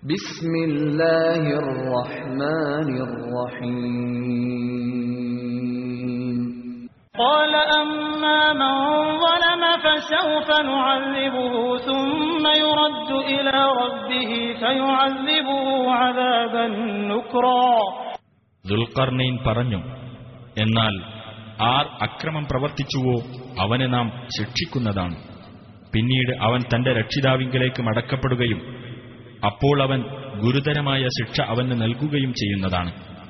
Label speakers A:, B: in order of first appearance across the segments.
A: بسم الله الرحمن الرحيم
B: قال أما من ظلم فسوف نعذبه ثم يرد إلى ربه فيعذبه عذابا نكرا
C: ദുൽഖർണൈൻ പറഞ്ഞു എന്നാൽ ആർ അക്രമം പ്രവർത്തിച്ചുവോ അവനെ നാം ശിക്ഷിക്കുന്നതാണ് പിന്നീട് അവൻ തന്റെ രക്ഷിതാവിങ്കലേക്ക് മടക്കപ്പെടുകയും അപ്പോൾ അവൻ ഗുരുതരമായ ശിക്ഷ അവന് നൽകുകയും ചെയ്യുന്നതാണ്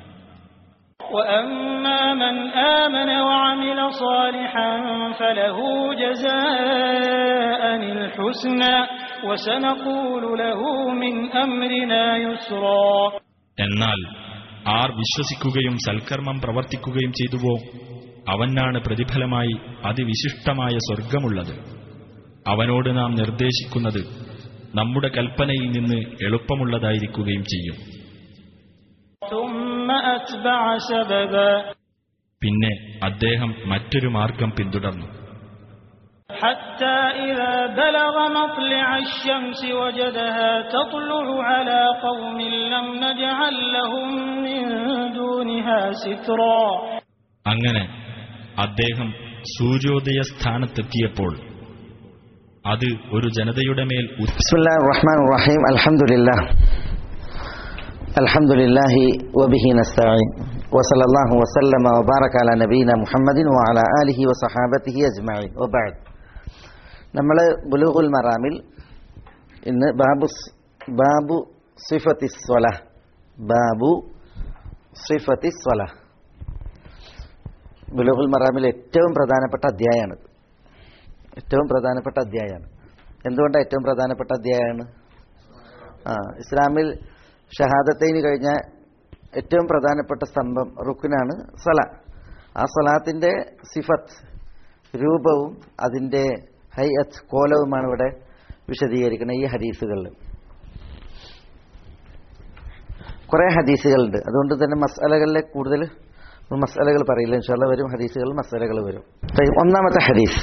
B: وأما من آمن وعمل صالحا فله جزاء الحسنى وسنقول له من أمرنا يسرا
C: എന്നാൽ ആർ വിശ്വസിക്കുകയും സൽക്കർമ്മം പ്രവർത്തിക്കുകയും ചെയ്തുവോ അവനാണ് പ്രതിഫലമായി അതിവിശിഷ്ടമായ സ്വർഗമുള്ളത് അവനോട് നാം നിർദ്ദേശിക്കുന്നത് നമ്മുടെ കൽപ്പനയിൽ നിന്ന് എളുപ്പമുള്ളതായിരിക്കുകയും ചെയ്യും
B: ثم أتبع سببا
C: പിന്നെ അദ്ദേഹം മറ്റൊരു മാർഗം പിന്തുടർന്നു
B: حتى إذا بلغ مطلع الشمس وجدها تطلع على قوم لم نجعل لهم من دونها سترا
C: അങ്ങനെ അദ്ദേഹം സൂര്യോദയ സ്ഥാനത്തെത്തിയപ്പോൾ അത് ഒരു ജനതയുടെ മേൽ ഉച്ച
D: بسم الله الرحمن الرحيم الحمد لله الحمد لله وبه نستعين وصلى الله وسلم وبارك على نبينا محمد وعلى آله وصحابته أجمعين وبعد നമ്മൾ ബുലൂഹുൽ മറാമിൽ ഇന്ന് ബാബു സ്- ബാബു സിഫത്തി സ്വല ബാബു സിഫത്തി സ്വല ബുലൂഹുൽ മറാമിൽ ഏറ്റവും പ്രധാനപ്പെട്ട അധ്യായമാണ് ഏറ്റവും പ്രധാനപ്പെട്ട അധ്യായമാണ് എന്തുകൊണ്ടാണ് ഏറ്റവും പ്രധാനപ്പെട്ട അധ്യായമാണ് ആ ഇസ്ലാമിൽ ഷഹാദത്തൈന് കഴിഞ്ഞ ഏറ്റവും പ്രധാനപ്പെട്ട സ്തംഭം റുക്കിനാണ് സല ആ സലാത്തിന്റെ സിഫത്ത് രൂപവും അതിന്റെ ഹൈഅത്ത് കോലവുമാണ് ഇവിടെ വിശദീകരിക്കുന്നത് ഈ ഹദീസുകളിൽ കുറെ ഹദീസുകളുണ്ട് അതുകൊണ്ട് തന്നെ മസാലകളിലെ കൂടുതൽ മസാലകൾ പറയില്ല ഇൻഷാല്ല വരും ഹദീസുകളിൽ മസാലകൾ വരും ഒന്നാമത്തെ ഹദീസ്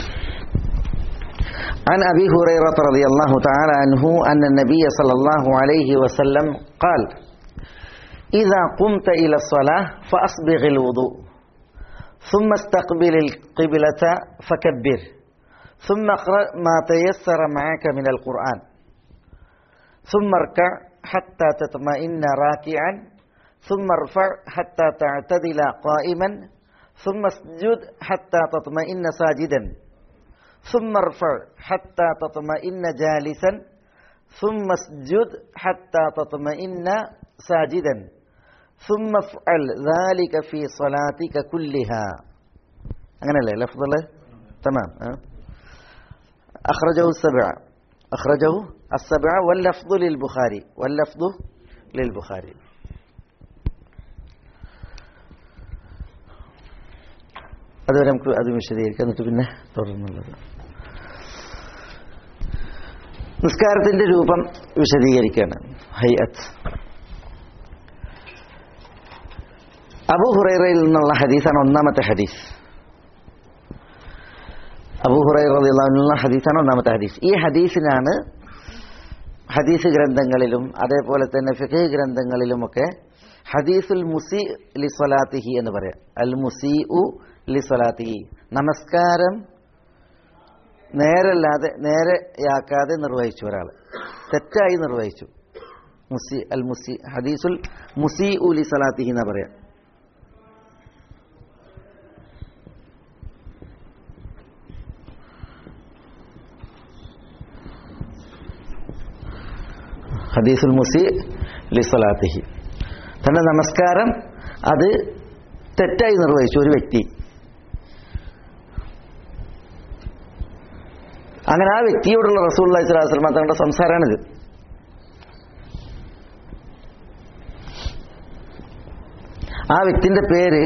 D: عن أبي هريرة رضي الله تعالى عنه أن النبي صلى الله عليه وسلم قال إذا قمت إلى الصلاة فأصبغ الوضوء ثم استقبل القبلة فكبر ثم اقرأ ما تيسر معك من القرآن ثم اركع حتى تطمئن راكعا ثم ارفع حتى تعتدل قائما ثم اسجد حتى تطمئن ساجدا ثم ارفع حتى تطمئن جالسا ثم اسجد حتى تطمئن ساجدا ثم افعل ذلك في صلاتك كلها അങ്ങനല്ലേ ലഫ്ദ് തമാം أخرجه السبعة أخرجه السبعة واللفظ للبخاري واللفظ للبخاري അതുവരെ നമുക്ക് അത് വിശദീകരിക്കാം എന്നിട്ട് പിന്നെ തുടർന്നുള്ളത് നിസ്കാരത്തിന്റെ രൂപം വിശദീകരിക്കുകയാണ് ഹൈഅത്ത് അബു ഹുറൈറയിൽ നിന്നുള്ള ഹദീസാണ് ഒന്നാമത്തെ ഹദീസ് അബു ഹുറൈറുള്ള ഹദീസാണ് ഒന്നാമത്തെ ഹദീസ് ഈ ഹദീസിനാണ് ഹദീസ് ഗ്രന്ഥങ്ങളിലും അതേപോലെ തന്നെ ഫിഖ് ഗ്രന്ഥങ്ങളിലുമൊക്കെ ഹദീസുൽ മുസി ലി സ്വലാത്തിഹി എന്ന് പറയാം അൽ മുസി ഉ ലി സ്വലാത്തിഹി നമസ്കാരം നേരല്ലാതെ നേരെയാക്കാതെ നിർവഹിച്ചു ഒരാൾ തെറ്റായി നിർവഹിച്ചു മുസി അൽ മുസി ഹദീസുൽ മുസി ഉ ലി സ്വലാത്തിഹി എന്ന് പറയാം ഹദീസുൽ മുസി ലിസ്വലാത്തിഹി തന്റെ നമസ്കാരം അത് തെറ്റായി നിർവഹിച്ചു ഒരു വ്യക്തി അങ്ങനെ ആ വ്യക്തിയോടുള്ള റസൂൽ അലൈഹിസ്ലാം തങ്ങളുടെ സംസാരമാണിത് ആ വ്യക്തിന്റെ പേര്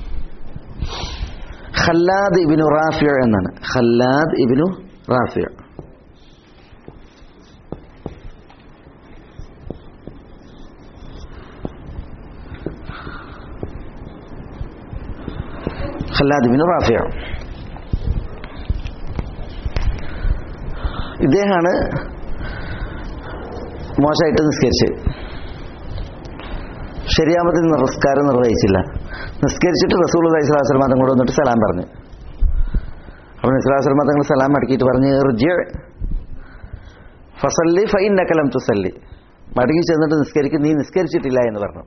D: ഖല്ലാദ് ഇബിനു റാഫിയ എന്നാണ് Khallad ibn Rafia Khallad bin Rafia ഇദ്ദേഹമാണ് മോശമായിട്ട് നിസ്കരിച്ച് ശരിയാമത്തിൽ നിസ്കാരം നിർവഹിച്ചില്ല നിസ്കരിച്ചിട്ട് റസൂൽ അലൈഹി സ്വലാസ്ലം മതം കൂടെ വന്നിട്ട് സലാം പറഞ്ഞു അപ്പോൾ നിസ്ലാസ്ലം മതങ്ങൾ സലാം അടക്കിയിട്ട് പറഞ്ഞ് "ഇർജി' ഫസല്ലി ഫൈൻ നക്കലം തുസല്ലി മടങ്ങി ചെന്നിട്ട് നിസ്കരിക്കും നീ നിസ്കരിച്ചിട്ടില്ല എന്ന് പറഞ്ഞു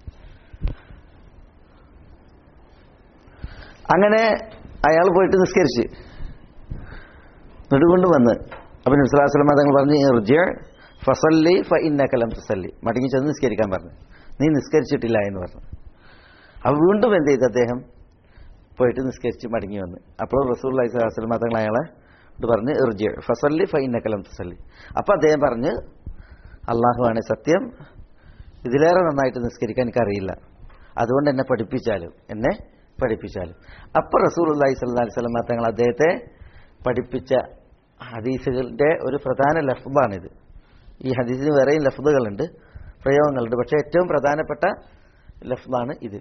D: അങ്ങനെ അയാൾ പോയിട്ട് നിസ്കരിച്ച് നെടുകൊണ്ട് വന്ന് അപ്പം നിസ്ലാസ്ലം തങ്ങൾ പറഞ്ഞ് "ഇർജി' ഫസല്ലി ഫൈൻ നക്കലം തുസല്ലി മടങ്ങി ചെന്ന് നിസ്കരിക്കാൻ പറഞ്ഞു നീ നിസ്കരിച്ചിട്ടില്ല എന്ന് പറഞ്ഞു അപ്പോൾ വീണ്ടും എന്ത് ചെയ്തു അദ്ദേഹം പോയിട്ട് നിസ്കരിച്ച് മടങ്ങി വന്ന് അപ്പോൾ റസൂൽ അലൈഹി സ്വലാസ്ലം തങ്ങൾ അയാളെ ഇത് പറഞ്ഞ് ഇർജി ഫസല്ലി ഫൈനക്കലം തുസല്ലി അപ്പോൾ അദ്ദേഹം പറഞ്ഞ് അള്ളാഹുവാണ് സത്യം ഇതിലേറെ നന്നായിട്ട് നിസ്കരിക്കാൻ എനിക്കറിയില്ല അതുകൊണ്ട് എന്നെ പഠിപ്പിച്ചാലും എന്നെ പഠിപ്പിച്ചാലും അപ്പോൾ റസൂൽ അള്ളാഹി സ്വല്ലാ അലൈഹി സ്വലം തങ്ങൾ അദ്ദേഹത്തെ പഠിപ്പിച്ച ഹദീസുകളുടെ ഒരു പ്രധാന ലഫ്ബാണിത് ഈ ഹദീസിന് വേറെയും ലഫ്ദുകളുണ്ട് പ്രയോഗങ്ങളുണ്ട് പക്ഷേ ഏറ്റവും പ്രധാനപ്പെട്ട ലഫ്ദാണ് ഇത്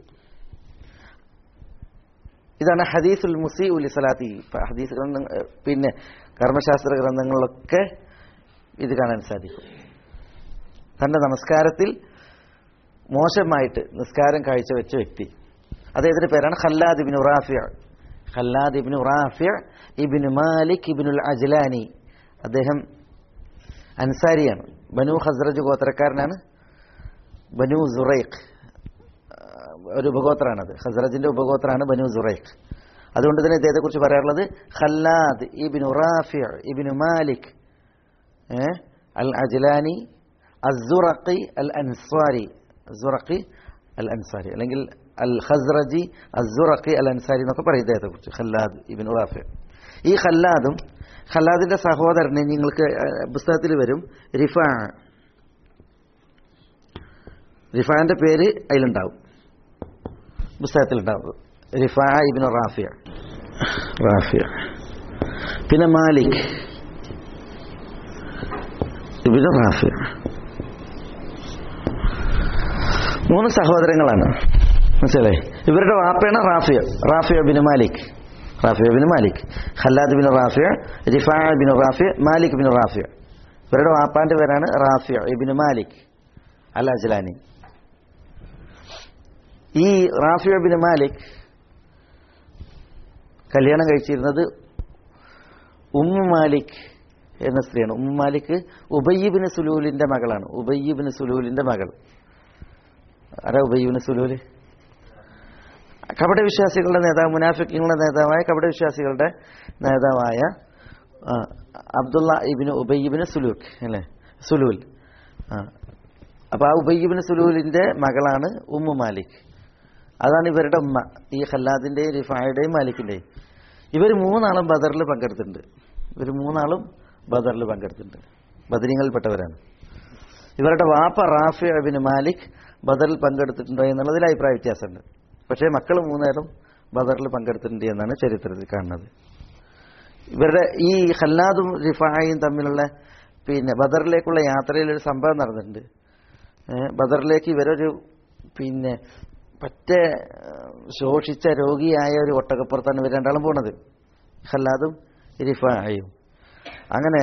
D: ഇതാണ് ഹദീസുൽ മുസി ഉലി സലാത്തി ഹദീസ് ഗ്രന്ഥ പിന്നെ കർമ്മശാസ്ത്ര ഗ്രന്ഥങ്ങളിലൊക്കെ ഇത് കാണാൻ സാധിക്കും തന്റെ നമസ്കാരത്തിൽ മോശമായിട്ട് നിസ്കാരം കാഴ്ചവെച്ച വ്യക്തി അദ്ദേഹത്തിന്റെ പേരാണ് ഖല്ലാദ് ഇബിൻ റാഫിയ ഖല്ലാദ് ഇബിൻ റാഫിയ ഇബിൻ മാലിക് ഇബിനുൽ അജ്ലാനി അദ്ദേഹം അൻസാരിയാണ് ബനു ഹസ്രജ് ഗോത്രക്കാരനാണ് ബനു സുറൈഖ് ഒരു ഉപഗോത്രാണത് ഹസ്രജിന്റെ ഉപഗോത്രാണ് ബനു സുറൈഖ് അതുകൊണ്ട് തന്നെ ഇദ്ദേഹത്തെ കുറിച്ച് പറയാറുള്ളത് ഖല്ലാദ് ഇബിനു റാഫിയ ഇബിനു മാലിക് ഏ, അൽ അജ്ലാനി അസുറഖി അൽ അൻസ്വാരി അസുറഖി അൽ അൻസാരി അല്ലെങ്കിൽ അൽ ഖസ്റജി അസുറഖി അൽ അൻസാരി എന്നൊക്കെ പറയും ഇദ്ദേഹത്തെ കുറിച്ച് ഖല്ലാദ് ഇബിൻ റാഫിയ ഈ ഖല്ലാദും ഖല്ലാദിന്റെ സഹോദരനെ നിങ്ങൾക്ക് ഏഹ്, പുസ്തകത്തിൽ വരും റിഫാ റിഫാന്റെ പേര് അതിലുണ്ടാവും പുസ്തകത്തിലുണ്ടാവും റിഫാ ഇബിൻ റാഫിയ റാഫിയ പിന്നെ മാലിക് ഇബിൻ റാഫിയ മൂന്ന് സഹോദരങ്ങളാണ് മനസ്സിലായി ഇവരുടെ വാപ്പയാണ് Rafia Rafia bin Malik Rafia bin Malik Khallad bin Rafia Rifa bin Rafia Malik bin Rafia ഇവരുടെ വാപ്പാന്റെ പേരാണ് റാഫിയ ഇബിൻ മാലിക് അൽ അജ്ലാനി ഈ റാഫിയ ബിൻ മാലിക് കല്യാണം കഴിച്ചിരുന്നത് ഉമ്മു മാലിക് എന്ന സ്ത്രീയാണ് ഉമ്മു മാലിക് ഉബയ്യബിന് സുലൂലിന്റെ മകളാണ് ഉബയ്യബിന് സുലൂലിന്റെ മകൾ ആരാ ഉബയ്യബിന് സുലൂല് കപട വിശ്വാസികളുടെ നേതാവ് മുനാഫിക്കുകളുടെ നേതാവായ കപട വിശ്വാസികളുടെ നേതാവായ ആ, അബ്ദുള്ള ഇബിന് ഉബയ്യബിന് സുലൂക്ക് അല്ലേ സുലൂൽ ആ അപ്പൊ ആ ഉബയ്യബിന് സുലൂലിന്റെ മകളാണ് ഉമ്മു മാലിക് അതാണ് ഇവരുടെ ഉമ്മ ഈ ഖല്ലാദിന്റെയും റിഫായുടെയും മാലിക്കിന്റെയും ഇവർ മൂന്നാളും ബദറിൽ പങ്കെടുത്തിട്ടുണ്ട് ഇവർ മൂന്നാളും ബദറിൽ പങ്കെടുത്തിട്ടുണ്ട് ബദരിങ്ങളിൽപ്പെട്ടവരാണ് ഇവരുടെ വാപ്പ റാഫി അബിൻ മാലിക് ബദറിൽ പങ്കെടുത്തിട്ടുണ്ടോ എന്നുള്ളതിൽ അഭിപ്രായ വ്യത്യാസമുണ്ട് പക്ഷേ മക്കൾ മൂന്നേരും ബദറിൽ പങ്കെടുത്തിട്ടുണ്ട് എന്നാണ് ചരിത്രത്തിൽ കാണുന്നത് ഇവരുടെ ഈ ഖല്ലാദും റിഫായും തമ്മിലുള്ള പിന്നെ ബദറിലേക്കുള്ള യാത്രയിൽ ഒരു സംഭവം നടന്നിട്ടുണ്ട് ഏ, ബദറിലേക്ക് ഇവരൊരു പിന്നെ പറ്റേ ഏഹ്, ശോഷിച്ച രോഗിയായ ഒരു ഒട്ടകപ്പുറത്താണ് ഇവർ രണ്ടാളും പോണത് ഖല്ലാദും റിഫായും അങ്ങനെ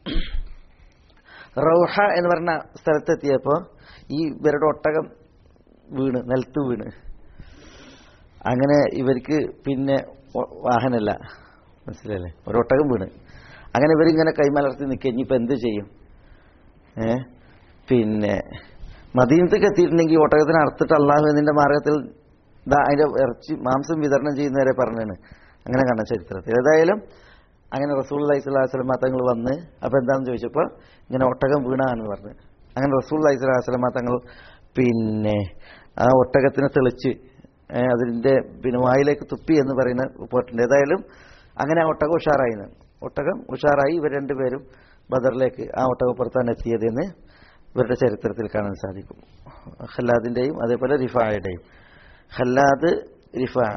D: റൗഹ എന്ന് പറഞ്ഞ സ്ഥലത്തെത്തിയപ്പോൾ ഈ ഇവരുടെ ഒട്ടകം വീണ് നിലത്ത് വീണ് അങ്ങനെ ഇവർക്ക് പിന്നെ ഒ- വാഹനമല്ല മനസ്സിലല്ലേ ഒരു ഒട്ടകം വീണ് അങ്ങനെ ഇവരിങ്ങനെ കൈമലർത്തി നിൽക്കുക ഇനിയിപ്പോൾ എന്ത് ചെയ്യും ഏ പിന്നെ മദീനത്തേക്ക് എത്തിയിട്ടുണ്ടെങ്കിൽ ഒട്ടകത്തിന് അറുത്തിട്ട് അള്ളാഹു എന്നതിന്റെ മാർഗത്തിൽ ദാ അതിന്റെ ഇറച്ചി മാംസം വിതരണം ചെയ്യുന്നവരെ പറഞ്ഞാണ് അങ്ങനെ കാണാൻ ചരിത്രത്തിൽ ഏതായാലും അങ്ങനെ റസൂൽ അലൈഹി സ്വലാഹു വസ്ലം തങ്ങൾ വന്ന് അപ്പോൾ എന്താണെന്ന് ചോദിച്ചപ്പോൾ ഇങ്ങനെ ഒട്ടകം വീണാണെന്ന് പറഞ്ഞു അങ്ങനെ റസൂൽ അലൈഹി സ്വലാഹു വസ്ലം തങ്ങൾ പിന്നെ ആ ഒട്ടകത്തിനെ തെളിച്ച് ഏ, അതിന്റെ പിന്നെ വായിലേക്ക് തുപ്പി എന്ന് പറയുന്ന റിപ്പോർട്ടുണ്ട് ഏതായാലും അങ്ങനെ ആ ഒട്ടകം ഉഷാറായി ഒട്ടകം ഉഷാറായി ഇവർ രണ്ടുപേരും ബദറിലേക്ക് ആ ഒട്ടകപ്പുറത്താണ് എത്തിയതെന്ന് ഇവരുടെ ചരിത്രത്തിൽ കാണാൻ സാധിക്കും ഖല്ലാദിന്റെയും അതേപോലെ റിഫായുടെയും ഖല്ലാദ് റിഫാ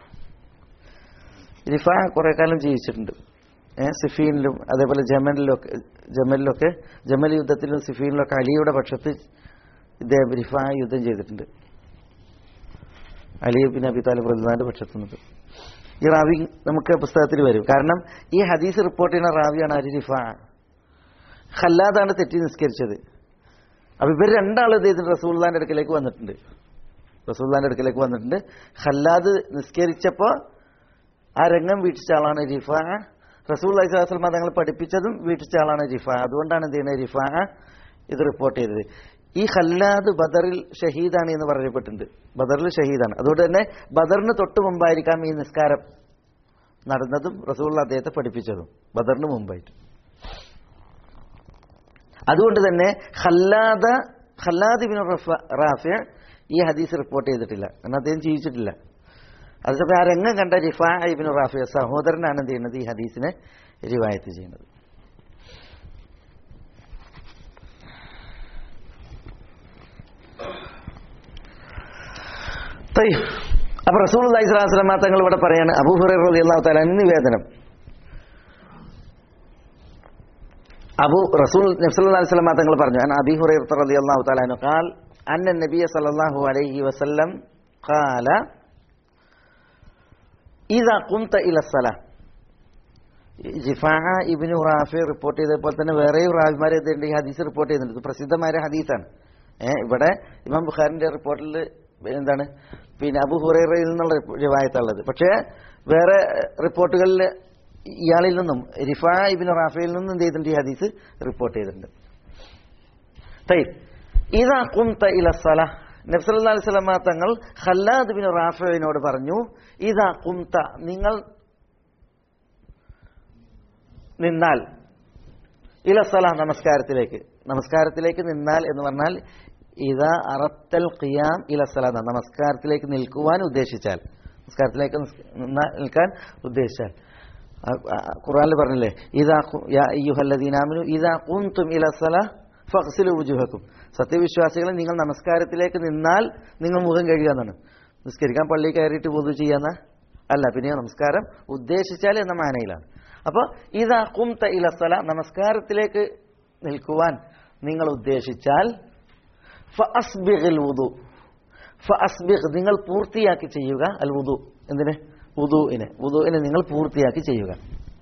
D: റിഫാ കുറെ കാലം ജീവിച്ചിട്ടുണ്ട് ഏഹ് സിഫീനിലും അതേപോലെ ജമലിലൊക്കെ ജമലിലൊക്കെ ജമൽ യുദ്ധത്തിലും സിഫീനിലൊക്കെ അലിയുടെ പക്ഷത്ത് ഇദ്ദേഹം റിഫാ യുദ്ധം ചെയ്തിട്ടുണ്ട് അലി ബിൻ അബി താലിബ് റഹ്ലാന്റെ പക്ഷത്തു നിന്നത് ഈ റാവി നമുക്ക് പുസ്തകത്തിൽ വരും കാരണം ഈ ഹദീസ് റിപ്പോർട്ട് ചെയ്യുന്ന റാവിയാണ് അരി റിഫാ ഖല്ലാദാണ് തെറ്റി നിസ്കരിച്ചത് അപ്പൊ ഇവർ രണ്ടാളും ഇത് ചെയ്തിട്ട് റസൂള്ളാന്റെ അടുക്കലേക്ക് വന്നിട്ടുണ്ട് റസൂള്ളാന്റെ അടുക്കലേക്ക് വന്നിട്ടുണ്ട് ഖല്ലാദ് നിസ്കരിച്ചപ്പോ ആ രംഗം വീക്ഷിച്ച ആളാണ് റിഫ റസൂൽ അലൈഹിസ്ലാം തങ്ങൾ പഠിപ്പിച്ചതും വീക്ഷിച്ച ആളാണ് റിഫ അതുകൊണ്ടാണ് എന്ത് ചെയ്യുന്നത് റിഫ ഇത് റിപ്പോർട്ട് ചെയ്തത് ഈ ഖല്ലാദ് ബദറിൽ ഷഹീദാണ് എന്ന് പറയപ്പെട്ടിട്ടുണ്ട് ബദറിൽ ഷഹീദാണ് അതുകൊണ്ട് തന്നെ ബദറിന് തൊട്ട് മുമ്പായിരിക്കാം ഈ നിസ്കാരം നടന്നതും റസൂൽ അദ്ദേഹത്തെ പഠിപ്പിച്ചതും ബദറിന് മുമ്പായിട്ട് അതുകൊണ്ട് തന്നെ ഖല്ലാദ ഖല്ലാദ് ബിൻ റാഫിയ ഈ ഹദീസ് റിപ്പോർട്ട് ചെയ്തിട്ടില്ല കാരണം അദ്ദേഹം ജീവിച്ചിട്ടില്ല അതേസമയം ആ രംഗം കണ്ട റിഫാ ഇബിൻ റാഫിയ സഹോദരനാണ് എന്ത് ചെയ്യുന്നത് ഈ ഹദീസിനെ റിവായത്ത് ചെയ്യുന്നത് തയ്യ്. അപ്പൊ റസൂൽ അലൈഹി സ്വലാസ്ലമ തങ്ങൾ ഇവിടെ പറയാണ് അബൂ ഹുറൈറ റളിയല്ലാഹു തആല നിവേദനം അബു റസൂൽ നബ്സല്ലാ അലൈഹി സ്വലമ തങ്ങൾ പറഞ്ഞു അൻ അബി ഹുറൈറ റളിയല്ലാഹു തആല അൻഹു ഖാൽ അന്ന നബിയ സല്ലല്ലാഹു അലൈഹി വസല്ലം ഖാല ഇദാ ഖുംത ഇല സലാ ജിഫാ ഇബ്നു റാഫി റിപ്പോർട്ട് ചെയ്തപ്പോൾ തന്നെ വേറെയും റാവിമാർ ഈ ഹദീസ് റിപ്പോർട്ട് ചെയ്യുന്നുണ്ട് ഇത് പ്രസിദ്ധമായ ഒരു ഹദീസാണ് ഏഹ് ഇവിടെ ഇമാം ബുഖാരിന്റെ റിപ്പോർട്ടിൽ എന്താണ് പിന്നെ അബു ഹുറൈറയിൽ നിന്നുള്ള റിവായത്തുള്ളത് പക്ഷേ വേറെ റിപ്പോർട്ടുകളിൽ ഇയാളിൽ നിന്നും റിഫാ ഇബിൻ റാഫയിൽ നിന്നും എന്ത് ചെയ്തിട്ടുണ്ട് ഈ ഹദീസ് റിപ്പോർട്ട് ചെയ്തിട്ടുണ്ട് തൈ ഇതാ കുംത ഇല സല നബ്സല്ലാ അലൈഹി സ്വലമ തങ്ങൾ ഖല്ലാദ് ബിൻ റാഫിനോട് പറഞ്ഞു ഇതാ കുംത നിങ്ങൾ നിന്നാൽ ഇല സല നമസ്കാരത്തിലേക്ക് നമസ്കാരത്തിലേക്ക് നിന്നാൽ എന്ന് പറഞ്ഞാൽ ഇതാ അറത്തൽ ഖിയാം ഇല സല നമസ്കാരത്തിലേക്ക് നിൽക്കുവാൻ ഉദ്ദേശിച്ചാൽ നമസ്കാരത്തിലേക്ക് നിസ്- നിന്നാ- നിൽക്കാൻ ഉദ്ദേശിച്ചാൽ ആ- ആ- ഖുർആനിൽ പറഞ്ഞില്ലേ ഇതാ ഖു- യാ അയ്യുഹല്ലദീനാമിനു ഇതാ ഖുംതും ഇല സല ഫഖ്സിലു വുജൂഹക്കും സത്യവിശ്വാസികളെ നിങ്ങൾ നമസ്കാരത്തിലേക്ക് നിന്നാൽ നിങ്ങൾ മുഖം കഴുകുക എന്നാണ് നിസ്കരിക്കാൻ പള്ളി കയറിയിട്ട് പൊതു ചെയ്യാന്ന അല്ല പിന്നെ നമസ്കാരം ഉദ്ദേശിച്ചാൽ എന്ന മാനയിലാണ് അപ്പോൾ ഇതാ കുംത ഇല സല നമസ്കാരത്തിലേക്ക് നിൽക്കുവാൻ നിങ്ങൾ ഉദ്ദേശിച്ചാൽ ഫഅസ്ബിഗിൽ വുദു ഫഅസ്ബിഗ് നിങ്ങൾ പൂർത്തിയാക്കി ചെയ്യുക അൽ വുദു എന്തിന് വുദുവിനെ വുദുവിനെ നിങ്ങൾ പൂർത്തിയാക്കി ചെയ്യുക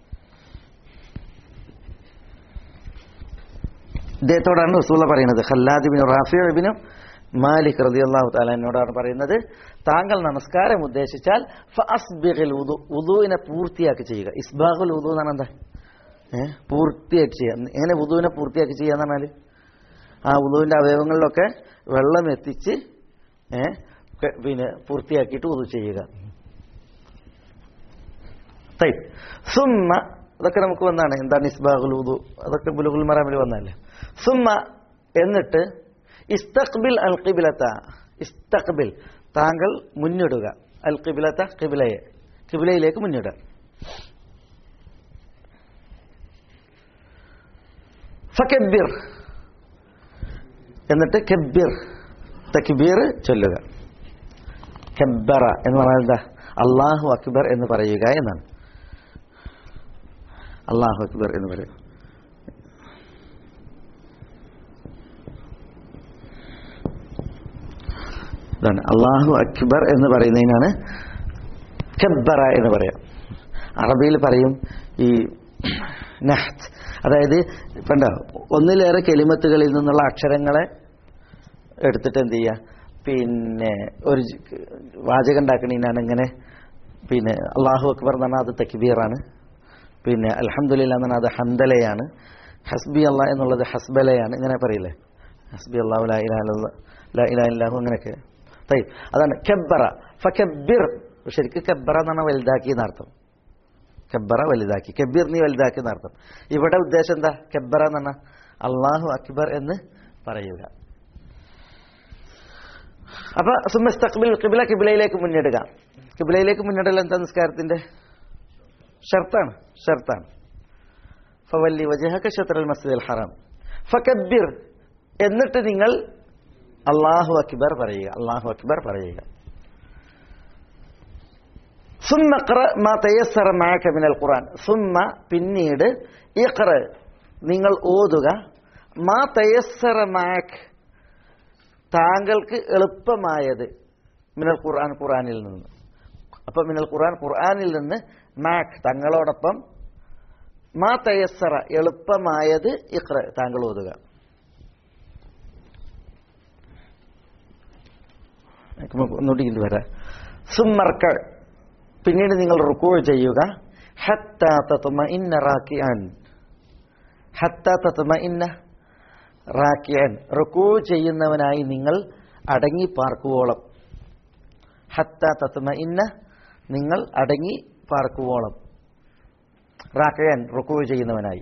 D: ഇദ്ദേഹത്തോടാണ് റസൂല പറയുന്നത് ഖല്ലാദിബിനും റാഫിബിനും മാലിക് റളിയല്ലാഹു തആല എന്നോടാണ് പറയുന്നത് താങ്കൾ നമസ്കാരം ഉദ്ദേശിച്ചാൽ ഫഅസ്ബിഗിൽ വുദു വുദുവിനെ പൂർത്തിയാക്കി ചെയ്യുക ഇസ്ബാഖുൽ വുദു എന്നാണ് എന്താ ഏഹ് പൂർത്തിയാക്കി ചെയ്യുക എങ്ങനെ വുദുവിനെ പൂർത്തിയാക്കി ചെയ്യുക എന്ന് പറഞ്ഞാൽ ആ വുദുവിന്റെ അവയവങ്ങളിലൊക്കെ വെള്ളം എത്തിച്ച് ഏഹ് ക- പിന്നെ പൂർത്തിയാക്കിയിട്ട് വുദു ചെയ്യുക തൈ സുമ്മ അതൊക്കെ നമുക്ക് വന്നാണ് എന്താണ് ഇസ്ബാഖുൽ വുദു അതൊക്കെ ബുലുഗുൽ മറാമിൽ വന്നല്ലേ സുമ്മ എന്നിട്ട് ഇസ്തഖ്ബിൽ അൽ ഖിബിലത്ത ഇസ്തഖ്ബിൽ താങ്കൾ മുന്നിടുക അൽ ഖിബിലത്ത ഖിബിലയെ ഖിബിലയിലേക്ക് മുന്നിടുക ഫക്കബ്ബിർ എന്നിട്ട് കബ്ബിർ തക്ബീർ ചൊല്ലുക കബ്ബറ എന്ന് പറഞ്ഞാൽ എന്താ അള്ളാഹു അക്ബർ എന്ന് പറയുക എന്നാണ് അള്ളാഹു അക്ബർ എന്ന് പറയും ഇതാണ് അള്ളാഹു അക്ബർ എന്ന് പറയുന്നതിനാണ് കബ്ബറ എന്ന് പറയാം അറബിയിൽ പറയും ഈ നഹ്ത് അതായത് കണ്ട ഒന്നിലേറെ കെലിമത്തുകളിൽ നിന്നുള്ള അക്ഷരങ്ങളെ എടുത്തിട്ട് എന്ത് ചെയ്യുക പിന്നെ ഒരു ജ്- വാചകം ഉണ്ടാക്കണീനാണ് ഇങ്ങനെ പിന്നെ അള്ളാഹു അക്ബർ എന്ന് പറഞ്ഞാൽ അത് തക്ബീറാണ് പിന്നെ അൽഹംദുലില്ല എന്ന് പറഞ്ഞാൽ അത് ഹന്തലയാണ് ഹസ്ബി അള്ളാഹ് എന്നുള്ളത് ഹസ്ബലയാണ് ഇങ്ങനെ പറയില്ലേ ഹസ്ബി അള്ളാഹു ലാ ഇലാഹ ഇല്ലല്ലാഹ്, ലാ ഇലാഹ ഇല്ലാഹു അങ്ങനെയൊക്കെ തയ്യ് അതാണ് കബ്ബറ ഫക്കബ്ബിർ ശരിക്കും കബ്ബറ എന്ന് പറഞ്ഞാൽ വലുതാക്കി എന്നർത്ഥം കബ്ബറ വലുതാക്കി കബീർ നീ വലുതാക്കി എന്നർത്ഥം ഇവിടെ ഉദ്ദേശം എന്താ കബ്ബറ എന്ന് പറഞ്ഞാൽ അള്ളാഹു അക്ബർ എന്ന് പറയുക അപ്പൊ സുമസ്തഖ്ബിൽ കിബില കിബിലയിലേക്ക് മുന്നിടുക കിബിലയിലേക്ക് മുന്നിടൽ എന്താ നിസ്കാരത്തിന്റെ ഷർത്താണ് ഷർത്താണ് ഫവല്ലി വജഹക ഷത്രൽ മസ്ജിദുൽ ഹറാം ഫകബ്ബിർ എന്നിട്ട് നിങ്ങൾ അള്ളാഹു അക്ബർ പറയുക അള്ളാഹു അക്ബർ പറയുക സുമ്മ ഖറ മാ തയസ്സറ മഅക മിനൽ ഖുർആൻ സുമ്മ പിന്നീട് ഇഖ്റ നിങ്ങൾ ഓതുക മാ തയസ്സറ മഅക താങ്കൾക്ക് എളുപ്പമായത് മിനൽ ഖുർആൻ ഖുർആനിൽ നിന്ന് അപ്പൊ മിനൽ ഖുർആൻ ഖുർആനിൽ നിന്ന് മാക് തങ്ങളോടൊപ്പം മാ തയസ്സറ എളുപ്പമായത് ഇഖ്റ താങ്കൾ ഓതുക ഒന്നുകൂടി ഇത് വരാം സുമ്മർക്ക പിന്നീട് നിങ്ങൾ റുക്കൂ ചെയ്യുക ഹത്താ തത്മ ഇന്ന റാക്കിയാൻ ഹത്താ തത്മ ഇന്ന റാക്കിയാൻ റുക്കൂ ചെയ്യുന്നവനായി നിങ്ങൾ അടങ്ങി പാർക്കുവോളം ഹത്താ തത്മ ഇന്ന നിങ്ങൾ അടങ്ങി പാർക്കുവോളം റാക്കിയാൻ റുക്കൂ ചെയ്യുന്നവനായി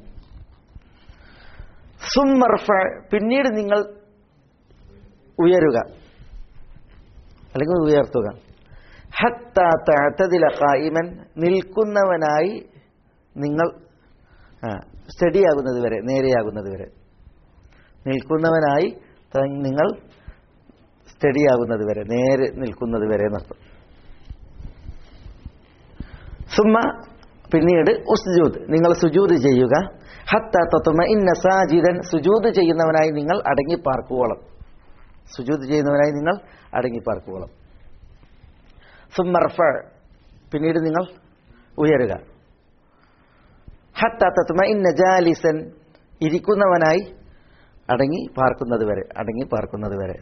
D: സുമ്മർഫ പിന്നീട് നിങ്ങൾ ഉയരുക അല്ലെങ്കിൽ ഉയർത്തുക ഹത്താ തഅതദില ഖായിമൻ നിൽക്കുന്നവനായി നിങ്ങൾ സ്റ്റഡിയാകുന്നത് വരെ നേരെയാകുന്നത് വരെ നിൽക്കുന്നവനായി ത- നിങ്ങൾ സ്റ്റഡിയാകുന്നത് വരെ നേരെ നിൽക്കുന്നത് വരെ എന്നർത്ഥം സുമ്മ പിന്നീട് ഉസ്ജൂദ് നിങ്ങൾ സുജൂദ് ചെയ്യുക ഹത്ത തത്വമ ഇന്ന സാജിദൻ സുജൂദ് ചെയ്യുന്നവനായി നിങ്ങൾ അടങ്ങി പാർക്കുവോളം സുജൂദ് ചെയ്യുന്നവനായി നിങ്ങൾ അടങ്ങി പാർക്കുവോളം സുമ്മർഫ പിന്നീട് നിങ്ങൾ ഉയരുക ഹത്ത തത്വമ ഇന്ന ജാലിസൻ ഇരിക്കുന്നവനായി അടങ്ങി പാർക്കുന്നത് വരെ അടങ്ങി പാർക്കുന്നത് വരെ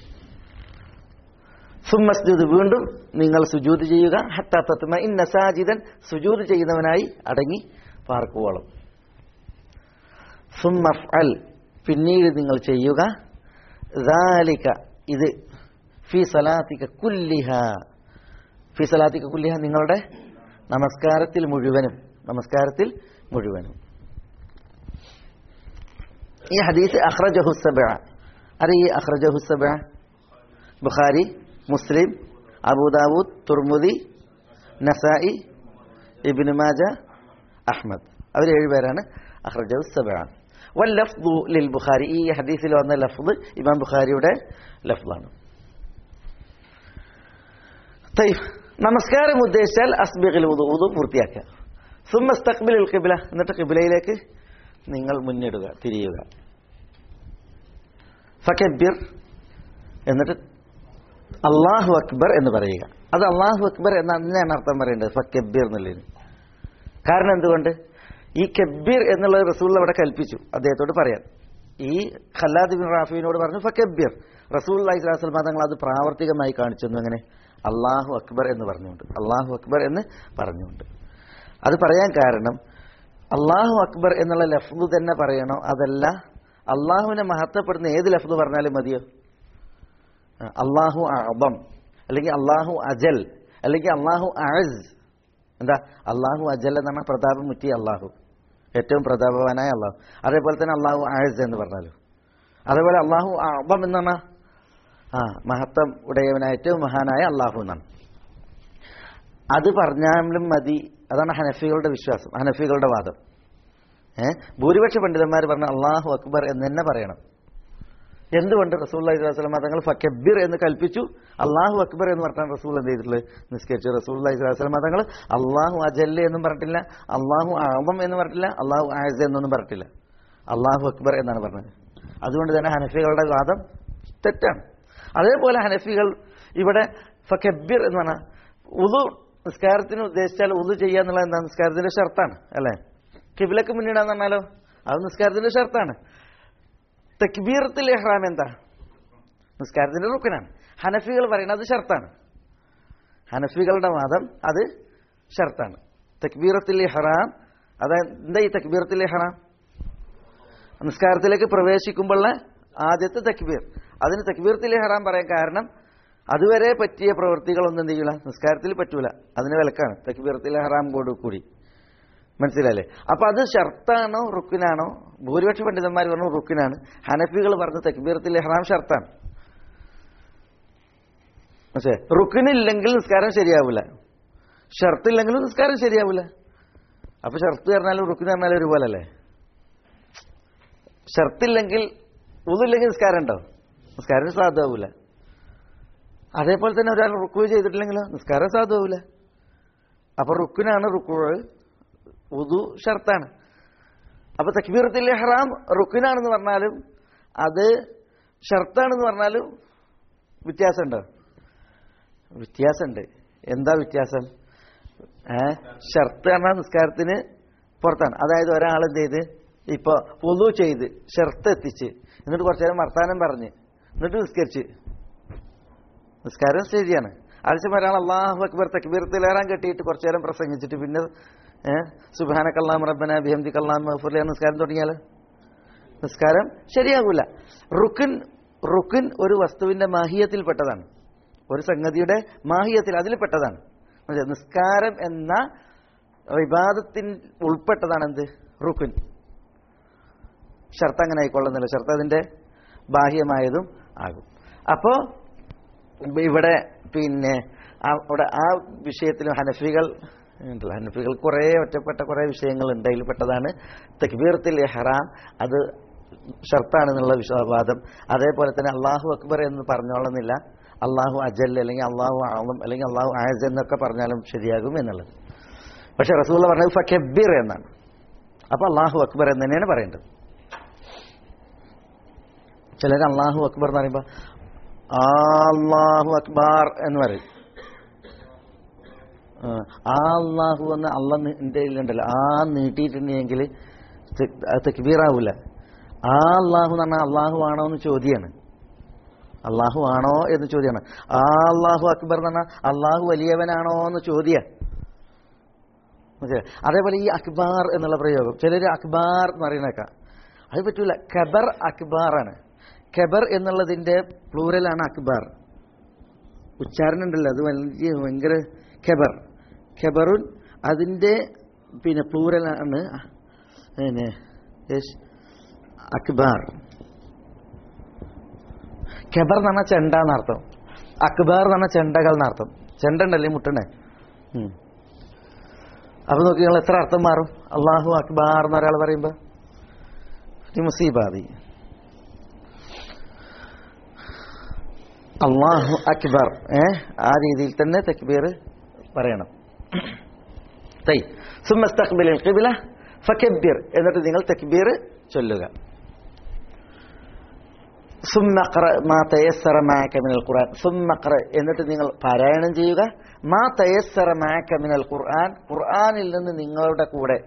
D: സുമ്മസ്ജുദ് വീണ്ടും നിങ്ങൾ സുജൂദ് ചെയ്യുക ഹത്ത തത്മ ഇന്ന സാജിദൻ സുജൂദ് ചെയ്യുന്നവനായി അടങ്ങി പാർക്കുവോളം സുമ്മഫ് അൽ പിന്നീട് നിങ്ങൾ ചെയ്യുക ദാലിക ഇത് ഫി സലാത്തിക കുല്ലിഹ ഫി സലാത്തിക കുല്ലിഹ നിങ്ങളുടെ നമസ്കാരത്തിൽ മുഴുവനും നമസ്കാരത്തിൽ മുഴുവനും ഈ ഹദീസ് അഖ്റജഹു സബ അത് ഈ അഖ്റജഹു സബ Bukhari Muslim Abu Dawud Tirmidhi Nasai Ibn Majah Ahmad അവർ ഏഴുപേരാണ് അഖ്റജഹു സബ വല്ലഫ്ദു ലിൽ ബുഖാരി ഈ ഹദീസിൽ വന്ന ലഫ്ദ് ഇമാം ബുഖാരിയുടെ ലഫ്ദാണ് തയ്യ് നമസ്കാരം ഉദ്ദേശിച്ചാൽ അസ്ബിഖിൽ ഉദു ഉദു പൂർത്തിയാക്കുക സുമ്മസ്തഖ്ബിൽ ഖിബ്ല എന്നിട്ട് ഖിബ്ലയിലേക്ക് നിങ്ങൾ മുന്നിടുക തിരിയുക ഫക്കബിർ എന്നിട്ട് അള്ളാഹു അക്ബർ എന്ന് പറയുക അത് അള്ളാഹു അക്ബർ എന്ന് തന്നെയാണ് അർത്ഥം പറയേണ്ടത് ഫക്കബിർ എന്നുള്ളതിന് കാരണം എന്തുകൊണ്ട് ഈ കബീർ എന്നുള്ളത് റസൂൽ അവിടെ കൽപ്പിച്ചു അദ്ദേഹത്തോട് പറയാൻ ഈ ഖല്ലാദ് ബിൻ റാഫിനോട് പറഞ്ഞു ഫക്കബിർ റസൂൽ അലൈഹി സ്വലാസ്ലം തങ്ങൾ അത് പ്രാവർത്തികമായി കാണിച്ചു തന്നു എങ്ങനെ അള്ളാഹു അക്ബർ എന്ന് പറഞ്ഞുകൊണ്ട് അള്ളാഹു അക്ബർ എന്ന് പറഞ്ഞുകൊണ്ട് അത് പറയാൻ കാരണം അള്ളാഹു അക്ബർ എന്നുള്ള ലഫ്ദ് തന്നെ പറയണോ അതല്ല അള്ളാഹുവിനെ മഹത്വപ്പെടുന്ന ഏത് ലഫ്ദ് പറഞ്ഞാലും മതിയോ ആ, അള്ളാഹു അബം അല്ലെങ്കിൽ അള്ളാഹു അജൽ അല്ലെങ്കിൽ അള്ളാഹു അസ് എന്താ അള്ളാഹു അജൽ എന്നാണ് പ്രതാപം മുറ്റിയ അള്ളാഹു ഏറ്റവും പ്രതാപവാനായ അള്ളാഹു അതേപോലെ തന്നെ അള്ളാഹു അസ് എന്ന് പറഞ്ഞാലും അതേപോലെ അള്ളാഹു അബം എന്നാണ് ആ മഹത്വം ഉടയവനായ ഏറ്റവും മഹാനായ അള്ളാഹു എന്നാണ് അത് പറഞ്ഞാലും മതി അതാണ് ഹനഫികളുടെ വിശ്വാസം ഹനഫികളുടെ വാദം ഏ ഭൂരിപക്ഷ പണ്ഡിതന്മാർ പറഞ്ഞ അള്ളാഹു അക്ബർ എന്ന് തന്നെ പറയണം എന്തുകൊണ്ട് റസൂൽ അലൈഹി സ്വലമ തങ്ങൾ ഫക്കബിർ എന്ന് കൽപ്പിച്ചു അള്ളാഹു അക്ബർ എന്ന് പറഞ്ഞാൽ റസൂൽ എന്ത് ചെയ്തിട്ടുള്ളത് നിസ്കരിച്ചു റസൂൽ അലൈഹി സ്വലമ തങ്ങൾ അള്ളാഹു അജല്ല് എന്നും പറഞ്ഞിട്ടില്ല അള്ളാഹു ആദം എന്ന് പറഞ്ഞിട്ടില്ല അള്ളാഹു ആസ് എന്നൊന്നും പറഞ്ഞിട്ടില്ല അള്ളാഹു അക്ബർ എന്നാണ് പറഞ്ഞത് അതുകൊണ്ട് തന്നെ ഹനഫികളുടെ വാദം തെറ്റാണ് അതേപോലെ ഹനഫികൾ ഇവിടെ ഫക്കബിർ എന്ന് പറഞ്ഞാൽ ഉദു നിസ്കാരത്തിന് ഉദ്ദേശിച്ചാൽ ഉദു ചെയ്യുക എന്നുള്ളത് എന്താ നിസ്കാരത്തിന്റെ ഷർത്താണ് അല്ലേ കിബിലക്ക് മുന്നിടാന്ന് പറഞ്ഞാലോ അത് നിസ്കാരത്തിന്റെ ഷർത്താണ് തക്ബീറത്തിൽ ഇഹ്റാം എന്താ നിസ്കാരത്തിന്റെ റുക്കനാണ് ഹനഫികൾ പറയുന്നത് അത് ഷർത്താണ് ഹനഫികളുടെ വാദം അത് ഷർത്താണ് തക്ബീറത്തിൽ ഇഹ്റാം അതായത് എന്താ ഈ തക്ബീറത്തിൽ ഇഹ്റാം നിസ്കാരത്തിലേക്ക് പ്രവേശിക്കുമ്പോഴുള്ള ആദ്യത്തെ തക്ബീർ അതിന് തക്ബീറത്തിൽ ഇഹ്റാം പറയാൻ കാരണം അതുവരെ പറ്റിയ പ്രവൃത്തികളൊന്നും എന്ത് ചെയ്യില്ല നിസ്കാരത്തിൽ പറ്റൂല അതിന് വിലക്കാണ് തക്ബീറത്തിൽ ഇഹ്റാം കൂടി കൂടി മനസ്സിലല്ലേ അപ്പൊ അത് ഷർത്താണോ റുക്കിനാണോ ഭൂരിപക്ഷ പണ്ഡിതന്മാർ പറഞ്ഞു റുക്കിനാണ് ഹനഫികൾ പറഞ്ഞു തക്ബീറത്തിൽ ഇഹ്റാം ഷർത്താണ് പക്ഷേ റുക്കിനില്ലെങ്കിൽ നിസ്കാരം ശരിയാവില്ല ഷർത്തില്ലെങ്കിലും നിസ്കാരം ശരിയാവില്ല അപ്പൊ ഷർത്ത് പറഞ്ഞാലും റുക്കിന് പറഞ്ഞാലും ഒരുപോലല്ലേ ഷർത്തില്ലെങ്കിൽ ഒന്നുമില്ലെങ്കിൽ നിസ്കാരം ഉണ്ടോ നിസ്കാരം സാധുവാവില്ല അതേപോലെ തന്നെ ഒരാൾ റുക്കു ചെയ്തിട്ടില്ലെങ്കിലോ നിസ്കാരം സാധുവാവില്ല അപ്പൊ റുക്കിനാണ് റുക്കു ഉദു ഷർത്താണ് അപ്പൊ തക്ബീറത്തിൽ ഇഹ്റാം റുക്കിനാണെന്ന് പറഞ്ഞാലും അത് ഷർത്താണെന്ന് പറഞ്ഞാലും വ്യത്യാസമുണ്ടോ വ്യത്യാസമുണ്ട് എന്താ വ്യത്യാസം ഏ ഷർത്ത് പറഞ്ഞാൽ നിസ്കാരത്തിന് പുറത്താണ് അതായത് ഒരാൾ എന്ത് ചെയ്ത് ഇപ്പൊ പൊതു ചെയ്ത് ഷർത്ത് എത്തിച്ച് എന്നിട്ട് കുറച്ചു നേരം വർത്താനം പറഞ്ഞ് എന്നിട്ട് നിസ്കരിച്ച് നിസ്കാരം ശരിയാണ് ആവശ്യം ഒരാൾ അള്ളാഹു അക്ബർ തക്ബീർത്തിലേറാൻ കെട്ടിയിട്ട് കുറച്ചു നേരം പ്രസംഗിച്ചിട്ട് പിന്നെ ഏഹ് സുബാന കല്ലാം റബ്ബന ബിഹംദി കല്ലാം മഹഫുറിയ നിസ്കാരം തുടങ്ങിയാൽ നിസ്കാരം ശരിയാകൂല റുക്കിൻ റുക്കിൻ ഒരു വസ്തുവിന്റെ മാഹിയത്തിൽപ്പെട്ടതാണ് ഒരു സംഗതിയുടെ മാഹിയത്തിൽ അതിൽപ്പെട്ടതാണ് മനസ്സിലായോ? നിസ്കാരം എന്ന വിവാദത്തിൽ ഉൾപ്പെട്ടതാണ് എന്ത് റുക്കുൻ ഷർത്ത് അങ്ങനെ ആയിക്കൊള്ളുന്നില്ല ഷർത്ത് അതിന്റെ ബാഹ്യമായതും ആകും അപ്പോ ഇവിടെ പിന്നെ ആ- അവിടെ ആ വിഷയത്തിൽ ഹനഫികൾ ഉണ്ടല്ലോ ഹനഫികൾ കുറേ ഒറ്റപ്പെട്ട കുറേ വിഷയങ്ങളുണ്ട് അതിൽ പെട്ടതാണ് തക്ബീർത്തിൽ ഹറാം അത് ഷർത്താണെന്നുള്ള വിശ്വാസം അതേപോലെ തന്നെ അള്ളാഹു അക്ബർ എന്ന് പറഞ്ഞോളുന്നില്ല അള്ളാഹു അജൽ അല്ലെങ്കിൽ അള്ളാഹു ആളം അല്ലെങ്കിൽ അള്ളാഹു ആയസ് എന്നൊക്കെ പറഞ്ഞാലും ശരിയാകും എന്നുള്ളത് പക്ഷെ റസൂൽ പറഞ്ഞത് ഫക്കബീർ എന്നാണ് അപ്പൊ അള്ളാഹു അക്ബർ എന്ന് തന്നെയാണ് പറയേണ്ടത് ചിലർ അള്ളാഹു അക്ബർ എന്ന് പറയുമ്പോൾ അള്ളാഹു അക്ബാർ എന്ന് പറയും ആ, ആ അള്ളാഹു എന്ന് അള്ള എൻ്റെ ഉണ്ടല്ലോ ആ നീട്ടിയിട്ടുണ്ടെങ്കിൽ തെക്ബീറാവൂല ആ അള്ളാഹു എന്ന് പറഞ്ഞാൽ അള്ളാഹു ആണോ എന്ന് ചോദ്യമാണ് അള്ളാഹു ആണോ എന്ന് ചോദ്യമാണ് ആ അള്ളാഹു അക്ബർ എന്ന് പറഞ്ഞാൽ അള്ളാഹു വലിയവനാണോ എന്ന് ചോദ്യ അതേപോലെ ഈ അക്ബാർ എന്നുള്ള പ്രയോഗം ചിലർ അക്ബാർ എന്ന് പറയുന്നേക്കാം അത് പറ്റൂല ഖബർ അക്ബാറാണ് ഖബർ എന്നുള്ളതിന്റെ പ്ലൂരലാണ് അക്ബാർ ഉച്ചാരണം ഉണ്ടല്ലോ അത് വലിയ ഭയങ്കര ഖബർ ഖബറുൻ അതിന്റെ പിന്നെ പ്ലൂരലാണ് പിന്നെ യെസ്, അക്ബാർ ഖബർ എന്ന് പറഞ്ഞാൽ ചെണ്ട എന്നർത്ഥം അക്ബാർ എന്ന് പറഞ്ഞാൽ ചെണ്ടകൾ എന്നർത്ഥം ചെണ്ട ഉണ്ടല്ലേ മുട്ടണേ ഉം. അപ്പൊ നോക്കി നിങ്ങൾ എത്ര അർത്ഥം മാറും അള്ളാഹു അക്ബാർ എന്ന് ഒരാൾ പറയുമ്പോ ഈ മുസീബാദി അള്ളാഹു അക്ബർ ഏ ആ രീതിയിൽ തന്നെ തക്ബീർ പറയണം തൈ സുമസ്തഖ്ബിൽ ഖിബ്ല ഫക്കബ്ബിർ എന്നിട്ട് നിങ്ങൾ തക്ബീർ ചൊല്ലുക സുമ്മ ഖറ മാ തയസ്സറ മഅക മിനൽ ഖുർആൻ സുമ്മ ഖറ എന്നിട്ട് നിങ്ങൾ പാരായണം ചെയ്യുക മാ തയസ്സറ മഅക മിനൽ ഖുർആൻ ഖുർആനിൽ നിന്ന് നിങ്ങളുടെ കൂടെ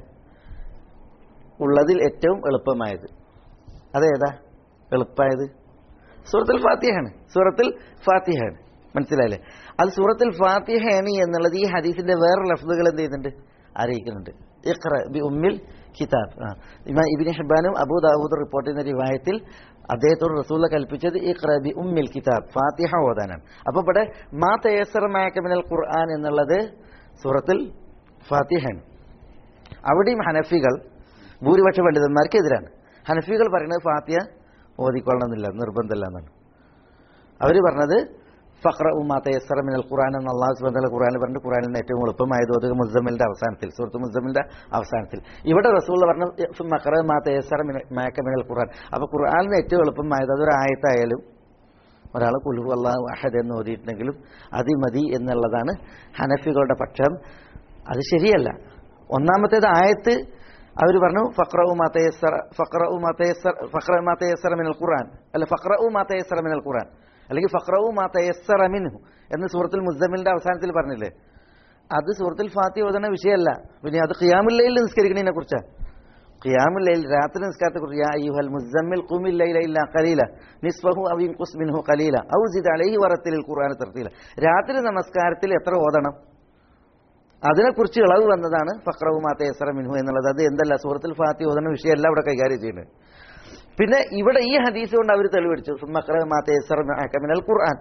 D: ഉള്ളതിൽ ഏറ്റവും എളുപ്പമായത് അതേതാ എളുപ്പമായത് സൂറത്തുൽ ഫാത്തിഹയാണ് സൂറത്തുൽ ഫാത്തിഹയാണ് മനസ്സിലായില്ലേ അത് സൂറത്തുൽ ഫാത്തിഹയാണ് എന്നുള്ളത് ഈ ഹദീസിന്റെ വേറെ ലഫ്ലുകൾ എന്ത് ചെയ്യുന്നുണ്ട് അറിയിക്കുന്നുണ്ട് ഇഖ്റ ബി ഉമ്മിൽ കിതാബ് ആ ഇമാ ഇബിന് ഹിബാനും അബൂ ദാവൂദ് റിപ്പോർട്ട് ചെയ്യുന്ന റിവായത്തിൽ അദ്ദേഹത്തോട് റസൂല കൽപ്പിച്ചത് ഇഖ്റ ബി ഉമ്മിൽ കിതാബ് ഫാത്തിഹ ഓതാനാണ് അപ്പൊ ഇവിടെ മാ തയസർ മാക്കമിനൽ ഖുർആൻ എന്നുള്ളത് സൂറത്തുൽ ഫാത്തിഹയാണ് അവിടെയും ഹനഫികൾ ഭൂരിപക്ഷ പണ്ഡിതന്മാർക്കെതിരാണ് ഹനഫികൾ പറയുന്നത് ഫാത്തിഹ ഓതിക്കൊള്ളണമെന്നില്ല നിർബന്ധമില്ല എന്നാണ് അവർ പറഞ്ഞത് ഫഖ്റ ഉമാത്തയസ്സറ മിനൽ ഖുർആൻ എന്ന അള്ളാഹു സുബ്ഹാനഹു ഖുർആൻ പറഞ്ഞിട്ട് ഖുർആനിന് ഏറ്റവും എളുപ്പമായത് ഓതുക മുസമ്മിലിന്റെ അവസാനത്തിൽ സുഹൃത്ത് മുസമ്മിലിന്റെ അവസാനത്തിൽ ഇവിടെ റസൂൽ പറഞ്ഞ മഖറ മാത്തയസ്സറ മാക്ക മിനൽ ഖുർആൻ അപ്പൊ ഖുർആനിന് ഏറ്റവും എളുപ്പമായത് അതൊരു ആയത്തായാലും ഒരാൾ കുലുഹു അള്ളാഹു അഹദ് എന്ന് ഓതിയിട്ടുണ്ടെങ്കിലും അതി മതി എന്നുള്ളതാണ് ഹനഫികളുടെ പക്ഷം അത് ശരിയല്ല ഒന്നാമത്തേത് ആയത്ത് അവർ പറഞ്ഞു ഫക്രഉ മാതയസ്സറ ഫക്രഉ മാതയസ്സറ ഫക്ര മാതയസ്സറ മിനൽ ഖുർആൻ അല്ല ഫക്രഉ മാതയസ്സറ മിനൽ ഖുർആൻ അല്ലെങ്കിൽ ഫക്രഉ മാതയസ്സറ മിൻഹു എന്ന് സൂറത്തുൽ മുസമ്മിലിന്റെ അവസാനത്തിൽ പറഞ്ഞില്ലേ അത് സൂറത്തുൽ ഫാത്തി ഓതുന്ന വിഷയമല്ല പിന്നെ അത് ഖിയാമുല്ലയിൽ നിസ്കരിക്കണതിനെ കുറിച്ചാണ് ഖിയാമുല്ലയിൽ രാത്രി നിസ്കാരത്തെ കുറിച്ച് യാ അയ്യുഹൽ മുസമ്മിൽ ഖുമിൽ ലൈല ഇല്ലാ ഖലീല നിസ്ഫഹു അവ ഇൻഖുസ് മിൻഹു ഖലീല ഔ സിദ് അലൈഹി വറത്തിൽ ഖുർആൻ തർത്തീല രാത്രി നമസ്കാരത്തിൽ എത്ര ഓതണം അതിനെക്കുറിച്ച് ഇളവ് വന്നതാണ് ഫക്രവും മാതേസറ മിൻഹു എന്നുള്ളത് അത് എന്തല്ല സൂറത്തുൽ ഫാത്തി ഓതുന്ന വിഷയമല്ല ഇവിടെ കൈകാര്യം ചെയ്യുന്നത് പിന്നെ ഇവിടെ ഈ ഹദീസ് കൊണ്ട് അവർ തെളിവെടുത്തു മക്ര മാതേസറ മിനൽ ഖുർആൻ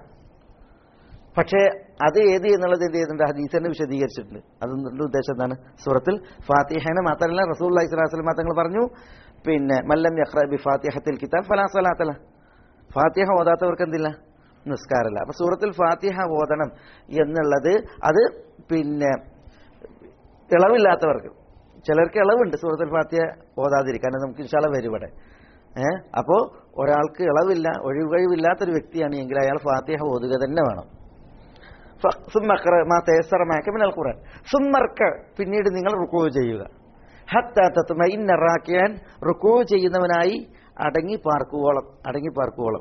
D: പക്ഷേ അത് ഏത് എന്നുള്ളത് എന്ത് ചെയ്യുന്നുണ്ട് ഹദീസ് തന്നെ വിശദീകരിച്ചിട്ടുണ്ട് അതിന്റെ ഉദ്ദേശം എന്താണ് സൂറത്തിൽ ഫാത്തിഹനെ മാത്രമല്ല റസൂൽ അലൈഹി സ്വലാസ്ലം തങ്ങൾ പറഞ്ഞു പിന്നെ മല്ലം യഖ്റ ബി ഫാത്തിഹത്തിൽ കിതാബ് ഫലാ സലാത്തല ഫാത്തിഹ ഓതാത്തവർക്ക് എന്തില്ല നിസ്കാരമല്ല അപ്പൊ സൂറത്തിൽ ഫാത്തിഹ ഓതണം എന്നുള്ളത് അത് പിന്നെ ഇളവില്ലാത്തവർക്ക് ചിലർക്ക് ഇളവുണ്ട് സൂറത്തുൽ ഫാത്തിഹ ഓതാതിരിക്കാൻ അത് നമുക്ക് ഇൻഷാല്ല വരും ഇവിടെ ഏഹ് അപ്പോ ഒരാൾക്ക് ഇളവില്ല ഒഴിവഴിവില്ലാത്തൊരു വ്യക്തിയാണ് എങ്കിൽ അയാൾ ഫാത്തിഹ ഓതുക തന്നെ വേണം ഫ- സുമ്മ ഖറ മാ തയസ്സറ മഅക മിനൽ ഖുർആൻ സുമ്മ ഇർക. പിന്നീട് നിങ്ങൾ റുക്കൂ ചെയ്യുക ഹത്താ തത്മഇന്ന റാക്കിയാൻ റുക്കൂ ചെയ്യുന്നവനായി അടങ്ങി പാർക്കുവോളം അടങ്ങി പാർക്കുവോളം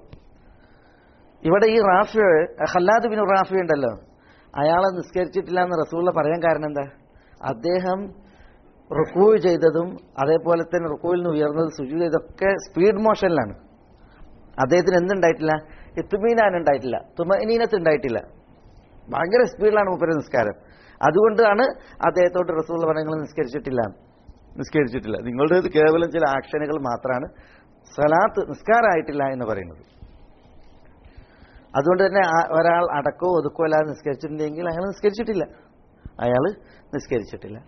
D: ഇവിടെ ഈ റാഫി ഖല്ലാദ് ബിൻ റാഫി ഉണ്ടല്ലോ അയാളെ നിസ്കരിച്ചിട്ടില്ല എന്ന് റസൂള്ള പറയാൻ കാരണം എന്താ അദ്ദേഹം റുക്കൂ ചെയ്തതും അതേപോലെ തന്നെ റുക്കൂവിൽ നിന്ന് ഉയർന്നത് സുജു ചെയ്തൊക്കെ സ്പീഡ് മോഷനിലാണ് അദ്ദേഹത്തിന് എന്തുണ്ടായിട്ടില്ല ഇത്തുമീനാൻ ഉണ്ടായിട്ടില്ല തുമനീനത്ത് ഉണ്ടായിട്ടില്ല ഭയങ്കര സ്പീഡിലാണ് മൂപ്പര് നിസ്കാരം അതുകൊണ്ടാണ് അദ്ദേഹത്തോട് റസൂൽ പറഞ്ഞങ്ങൾ നിസ്കരിച്ചിട്ടില്ല നിസ്കരിച്ചിട്ടില്ല നിങ്ങളുടേത് കേവലം ചില ആക്ഷനുകൾ മാത്രമാണ് സലാത്ത് നിസ്കാരമായിട്ടില്ല എന്ന് പറയുന്നത് അതുകൊണ്ട് തന്നെ ആ- ഒരാൾ അടക്കോ ഒതുക്കോ അല്ലാതെ നിസ്കരിച്ചിട്ടുണ്ടെങ്കിൽ അയാൾ നിസ്കരിച്ചിട്ടില്ല അയാൾ നിസ്കരിച്ചിട്ടില്ല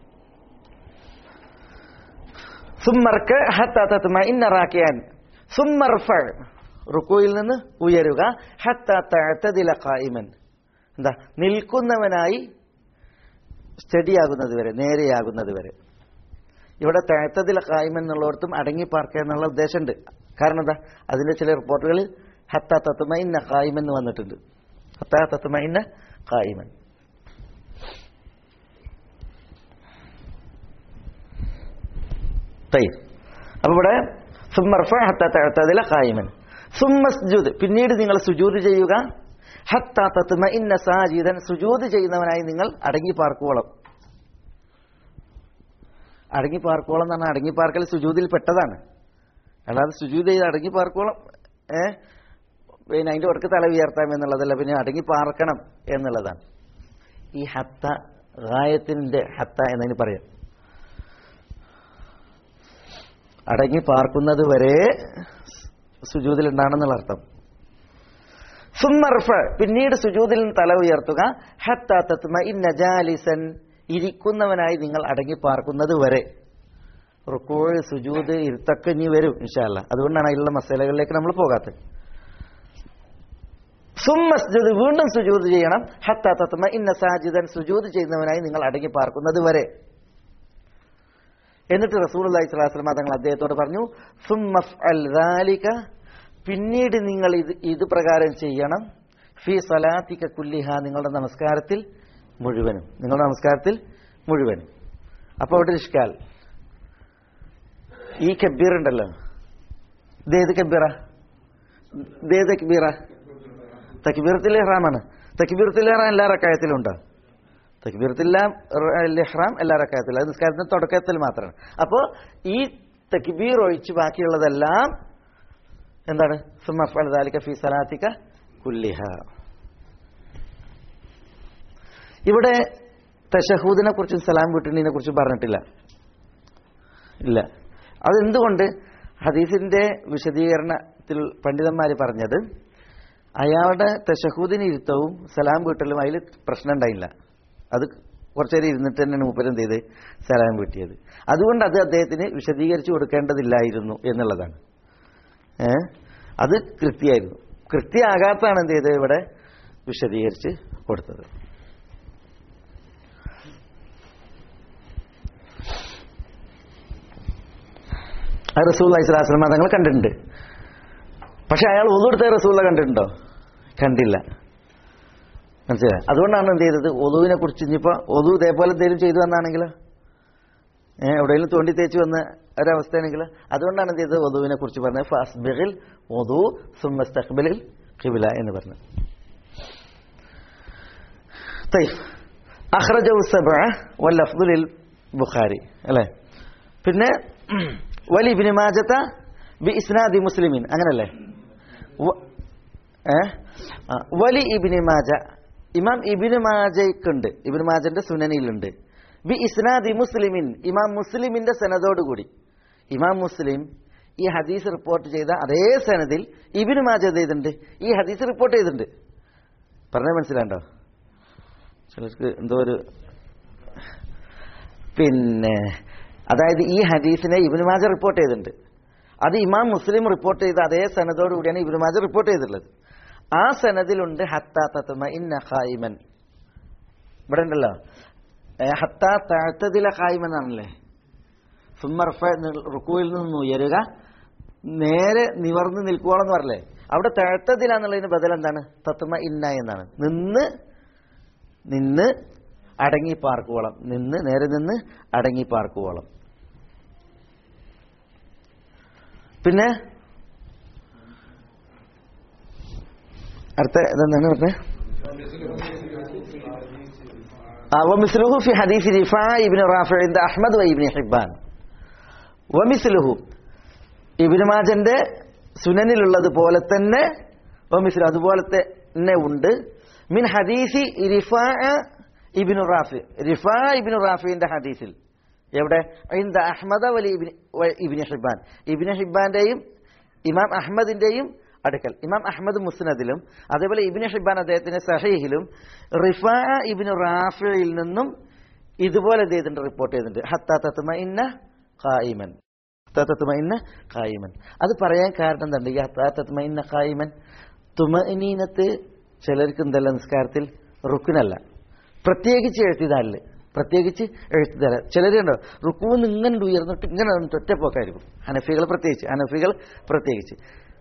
D: സുമ്മർക്ക് ഹത്ത തത്മഇന്ന റാക്കിയാൻ സുമ്മർഫ റുക്കുയിൽ നിന്ന് ഉയരുക ഹത്ത തഅതദില ഖായിമൻ എന്താ നിൽക്കുന്നവനായി സ്റ്റഡിയാകുന്നത് വരെ നേരെയാകുന്നത് വരെ ഇവിടെ തഴത്തതിൽ ഖായിമൻ എന്നുള്ളിടത്തും അടങ്ങി പാർക്കുക എന്നുള്ള ഉദ്ദേശമുണ്ട് കാരണം എന്താ അതിന്റെ ചില റിപ്പോർട്ടുകളിൽ ഹത്ത തത്മഇന്ന ഖായിമൻ എന്ന് വന്നിട്ടുണ്ട് ഹത്ത തത്മഇന്ന ഖായിമൻ തയ്യ് അപ്പൊ ഇവിടെ സുമ്മർഫ ഹത്ത തഴത്തതില ഖായിമൻ സുമ്മസ്ജുദ് പിന്നീട് നിങ്ങൾ സുജൂദ് ചെയ്യുക ഹത്ത തത്മ ഇന്ന സാജിദൻ സുജൂദ് ചെയ്യുന്നവനായി നിങ്ങൾ അടങ്ങി പാർക്കുവോളം അടങ്ങി പാർക്കോളം എന്ന് പറഞ്ഞാൽ അടങ്ങി പാർക്കൽ സുജൂദിൽ പെട്ടതാണ് അല്ലാതെ സുജൂദ് ചെയ്ത് അടങ്ങി പാർക്കോളം ഏ പിന്നെ അതിന്റെ ഉറക്ക് തല ഉയർത്താം എന്നുള്ളതല്ല പിന്നെ അടങ്ങി പാർക്കണം എന്നുള്ളതാണ് ഈ ഹത്ത ഗായത്തിന്റെ ഹത്ത എന്നതിന് പറയാം അടങ്ങി പാർക്കുന്നത് വരെ സുജൂതിൽ ഉണ്ടാണെന്നുള്ള അർത്ഥം സുമ്മർഫ് പിന്നീട് സുജൂതിൽ നിന്ന് തല ഉയർത്തുക ഹത്ത തത്മ ഇന്ന ജാലിസൻ ഇരിക്കുന്നവനായി നിങ്ങൾ അടങ്ങി പാർക്കുന്നത് വരെ റുക്കോഴ് സുജൂദ് ഇരുത്തൊക്കെ ഇനി വരും ഇൻഷാല്ല അതുകൊണ്ടാണ് അതിലുള്ള മസാലകളിലേക്ക് നമ്മൾ പോകാത്തത് സുമ്മസ്ജുദ് വീണ്ടും സുജൂദ് ചെയ്യണം ഹത്ത തത്മ ഇന്ന സാജിദൻ സുജൂദ് ചെയ്യുന്നവനായി നിങ്ങൾ അടങ്ങി പാർക്കുന്നത് വരെ എന്നിട്ട് റസൂൽ അള്ളഹി സ്വലാസ്ലമ തങ്ങൾ അദ്ദേഹത്തോട് പറഞ്ഞു സുമ്മഫ് അൽ പിന്നീട് നിങ്ങൾ ഇത് ഇത് പ്രകാരം ചെയ്യണം ഫി സലാത്തിക കുല്ലിഹ നിങ്ങളുടെ നമസ്കാരത്തിൽ മുഴുവനും നിങ്ങളുടെ നമസ്കാരത്തിൽ മുഴുവനും അപ്പോൾ അവിടെ ഇഷ്കാൽ ഈ കബീർ ഉണ്ടല്ലോ ഇതേത് കബീറ ഇതേത് കബീറ തക്ബീറത്തിൽ ഇഹ്റാമാണ് തക്ബീറത്തിൽ ഇഹ്റാം എല്ലാ റക്കായത്തിലും ഉണ്ടോ തക്ബീറത്തില്ല ഇഹ്റാം എല്ലാ റക്കായത്തിലും അത് നിസ്കാരത്തിന്റെ തുടക്കത്തിൽ മാത്രമാണ് അപ്പോൾ ഈ തക്ബീർ ഒഴിച്ച് ബാക്കിയുള്ളതെല്ലാം എന്താണ് സുമഫൽ ദാലിക ഫി സലാത്തിക കുല്ലിഹ ഇവിടെ തഷഹൂദിനെ കുറിച്ചും സലാം വീട്ടിനെ കുറിച്ചും പറഞ്ഞിട്ടില്ല ഇല്ല അതെന്തുകൊണ്ട് ഹദീസിന്റെ വിശദീകരണത്തിൽ പണ്ഡിതന്മാർ പറഞ്ഞത് അയാളുടെ തഷഹൂദിന് ഇരുത്തവും സലാം വീട്ടലും അതിൽ പ്രശ്നം ഉണ്ടായില്ല അത് കുറച്ചേരം ഇരുന്നിട്ട് തന്നെയാണ് മൂപ്പരം ചെയ്ത് സലാം വീട്ടിയത് അതുകൊണ്ട് അത് അദ്ദേഹത്തിന് വിശദീകരിച്ചു കൊടുക്കേണ്ടതില്ലായിരുന്നു എന്നുള്ളതാണ് ഏ അത് കൃത്യമായിരുന്നു കൃത്യമാകാത്താണ് എന്ത് ചെയ്തത് ഇവിടെ വിശദീകരിച്ച് കൊടുത്തത് അത് റസൂൽ ഇസ്ലാസ്ലമ തങ്ങൾ കണ്ടിട്ടുണ്ട് പക്ഷെ അയാൾ ഒതുകൊടുത്ത റസൂല കണ്ടിട്ടുണ്ടോ കണ്ടില്ല മനസ്സിലായി അതുകൊണ്ടാണ് എന്ത് ചെയ്തത് ഒതുവിനെ കുറിച്ച് ഇനിയിപ്പോൾ ഒതു ഇതേപോലെ എന്തെങ്കിലും ചെയ്തു വന്നാണെങ്കിൽ ഏഹ് എവിടെയെങ്കിലും തോണ്ടി തേച്ച് വന്ന ഒരവസ്ഥയാണെങ്കിൽ അതുകൊണ്ടാണ് എന്ത് ചെയ്തത് ഒതുവിനെ കുറിച്ച് പറഞ്ഞത് ഫാസ്ബിഹിൽ ഒതു സുമസ്തഖ്ബലിൽ ഖിബില എന്ന് പറഞ്ഞത് طيب أخرجه السبعة واللفظ للبخاري അല്ലേ പിന്നെ വലി ഇബ്നു മാജത്ത ബി ഇസ്നാദി മുസ്ലിമിൻ അങ്ങനല്ലേ വ- ഏ? ആ, വലി ഇബ്നു മാജ ഇമാം ഇബ്നു മാജയ്ക്കുണ്ട് ഇബ്നു മാജന്റെ സുനനിയിലുണ്ട് ബി ഇസ്നാദി മുസ്ലിമിൻ ഇമാം മുസ്ലിമിന്റെ സനദോടുകൂടി ഇമാം മുസ്ലിം ഈ ഹദീസ് റിപ്പോർട്ട് ചെയ്ത അതേ സനദിൽ ഇബ്നു മാജ എന്ത് ചെയ്തിട്ടുണ്ട് ഈ ഹദീസ് റിപ്പോർട്ട് ചെയ്തിട്ടുണ്ട് പറഞ്ഞ മനസ്സിലാണ്ടോ ചിലർക്ക് എന്തോ ഒരു പിന്നെ അതായത് ഈ ഹദീസിനെ ഇബ്നു മാജ റിപ്പോർട്ട് ചെയ്തിട്ടുണ്ട് അത് ഇമാം മുസ്ലിം റിപ്പോർട്ട് ചെയ്ത അതേ സനദോടുകൂടിയാണ് ഇബ്നു മാജ റിപ്പോർട്ട് ചെയ്തിട്ടുള്ളത് ആ സനദിലുണ്ട് ഹത്താ തത്മ ഇന്ന ഖായിമൻ ഇവിടെ ഉണ്ടല്ലോ ഏ, ഹത്താ താഴ്ത്തതില ഖായിമൻ എന്നാണല്ലേ സുമർഫ റുക്കുവിൽ നിന്ന് ഉയരുക നേരെ നിവർന്ന് നിൽക്കുവോളം എന്ന് പറഞ്ഞല്ലേ അവിടെ താഴ്ത്തതില എന്നുള്ളതിന് ബദൽ എന്താണ് തത്മ ഇന്ന എന്നാണ് നിന്ന് നിന്ന് അടങ്ങി പാർക്കുവോളം നിന്ന് നേരെ നിന്ന് അടങ്ങി പാർക്കുവോളം പിന്നെ അടുത്ത ഇതെന്താണ് പറഞ്ഞത് ആ ومثله في حديث رفاعة ابن رافع عند أحمد وابن حبان ومثله ഇബ്നു മാജന്റെ സുനനിലുള്ളത് പോലെ തന്നെ മിസ്ലു അതുപോലെ തന്നെ ഉണ്ട് മിൻ ഹദീസി റിഫാ ഇബിനു റാഫി റിഫാ ഇബിനു റാഫിന്റെ ഹദീസിൽ എവിടെ ഇന്ദ അഹമ്മദ് വലി ഇബിന് ഹിബാൻ ഇബിന് ഹിബാന്റെയും ഇമാം അഹമ്മദിന്റെയും അടുക്കൽ ഇമാം അഹമ്മദ് മുസ്നദിലും അതേപോലെ ഇബിന് ഹിബാൻ അദ്ദേഹത്തിന്റെ സഹീഹിലും റിഫാ ഇബിനു റാഫിയിൽ നിന്നും ഇതുപോലെ എന്ത് ചെയ്തിട്ടുണ്ട് റിപ്പോർട്ട് ചെയ്തിട്ടുണ്ട് ഹത്താ തത്മ ഇന്ന ഖായിമൻ ഹത്താ തത്മ ഇന്ന ഖായിമൻ അത് പറയാൻ കാരണം എന്തുണ്ട് ഈ ഹത്താ തത്മ ഇന്ന ഖായിമൻ തുമനീനത്ത് ചിലർക്ക് എന്തല്ല നിസ്കാരത്തിൽ റുക്കിനല്ല പ്രത്യേകിച്ച് എഴുത്തിതാലില് പ്രത്യേകിച്ച് എഴുത്തിതാല ചിലരുണ്ടോ റുക്കൂന്ന് ഇങ്ങനെ ഉയർന്നിട്ട് ഇങ്ങനെ വന്നിട്ട് ഒറ്റപ്പോക്കായിരിക്കും ഹനഫികൾ പ്രത്യേകിച്ച് ഹനഫികൾ പ്രത്യേകിച്ച്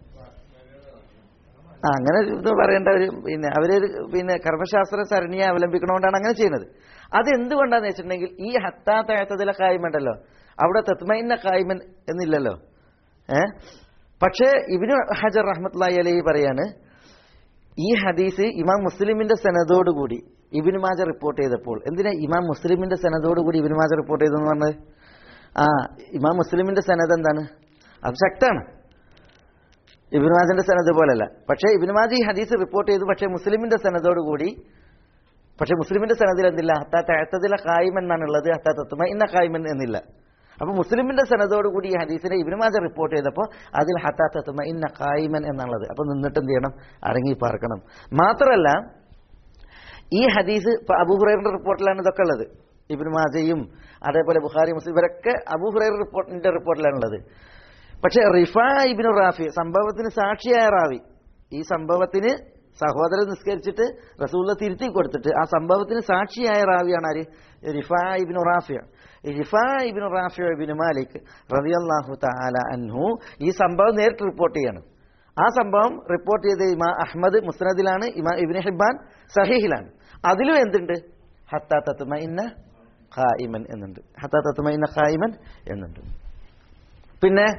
D: ആ അങ്ങനെ ഇത് പറയേണ്ട ഒരു പിന്നെ അവര് പിന്നെ കർമ്മശാസ്ത്ര സരണിയെ അവലംബിക്കണോണ്ടാണ് അങ്ങനെ ചെയ്യുന്നത് അത് എന്തുകൊണ്ടാന്ന് വെച്ചിട്ടുണ്ടെങ്കിൽ ഈ ഹത്താ തഴത്തതിലെ കായ്മണ്ടല്ലോ അവിടെ തത്മൈന്ന കായ്മൻ എന്നില്ലല്ലോ ഏ പക്ഷേ ഇബിന് ഹജർ റഹ്മത്തുള്ളി അലൈഹി പറയാണ് ഈ ഹദീസ് ഇമാം മുസ്ലിമിന്റെ സനദോടുകൂടി ഇബിന് മാജ റിപ്പോർട്ട് ചെയ്തപ്പോൾ എന്തിനാ ഇമാം മുസ്ലിമിന്റെ സനദോടുകൂടി ഇബിന് മാജ റിപ്പോർട്ട് ചെയ്തെന്ന് പറഞ്ഞത് ആ ഇമാം മുസ്ലിമിന്റെ സനത് എന്താണ് അത് ശക്താണ് ഇബിന് മാജിന്റെ സനത് പോലല്ല പക്ഷേ ഇബിന് മാജി ഈ ഹദീസ് റിപ്പോർട്ട് ചെയ്തു പക്ഷേ മുസ്ലിമിന്റെ സനദോടുകൂടി പക്ഷെ മുസ്ലിമിന്റെ സനദിൽ എന്തില്ല ഹത്താ തഴത്തതിലെ കായ്മൻ എന്നാണുള്ളത് ഹത്താ തത്വമ ഇന്ന കായ്മൻ എന്നില്ല അപ്പൊ മുസ്ലിമിന്റെ സനദോടുകൂടി ഈ ഹദീസിനെ ഇബിന് മാജ റിപ്പോർട്ട് ചെയ്തപ്പോൾ അതിൽ ഹത്താ തത്വമ ഇന്ന കായ്മൻ എന്നുള്ളത് അപ്പൊ നിന്നിട്ട് എന്ത് ചെയ്യണം അടങ്ങി പാർക്കണം മാത്രമല്ല ഈ ഹദീസ് ഇപ്പൊ അബൂഹുറൈറിന്റെ റിപ്പോർട്ടിലാണ് ഇതൊക്കെ ഉള്ളത് ഇബിൻ മാജയും അതേപോലെ ബുഖാരി മുസ്ലിം ഇവരൊക്കെ അബൂഹുറൈർ റിപ്പോർട്ടിന്റെ റിപ്പോർട്ടിലാണുള്ളത് പക്ഷെ റിഫ ഇബിനു റാഫി സംഭവത്തിന് സാക്ഷിയായ റാവി ഈ സംഭവത്തിന് സഹോദരൻ നിസ്കരിച്ചിട്ട് റസൂള്ള തിരുത്തി കൊടുത്തിട്ട് ആ സംഭവത്തിന് സാക്ഷിയായ റാവിയാണ് ആര് റിഫ ഇബിനു റാഫിയ റിഫ ഇബിനു റാഫിയ ഇബിനു മാലിക് റളിയല്ലാഹു തആല അൻഹു ഈ സംഭവം നേരിട്ട് റിപ്പോർട്ട് ചെയ്യാണ് ആ സംഭവം റിപ്പോർട്ട് ചെയ്ത ഇമാ അഹമ്മദ് മുസ്നദിലാണ് ഇമാ ഇബിന് ഹിബാൻ സഹീഹിലാണ് അതിലും എന്തുണ്ട് ഹത്താ തത്മ ഇന്ന ഖായിമൻ എന്നുണ്ട് ഹത്താ തത്മ ഇന്ന ഖായിമൻ എന്നുണ്ട് പിന്നെ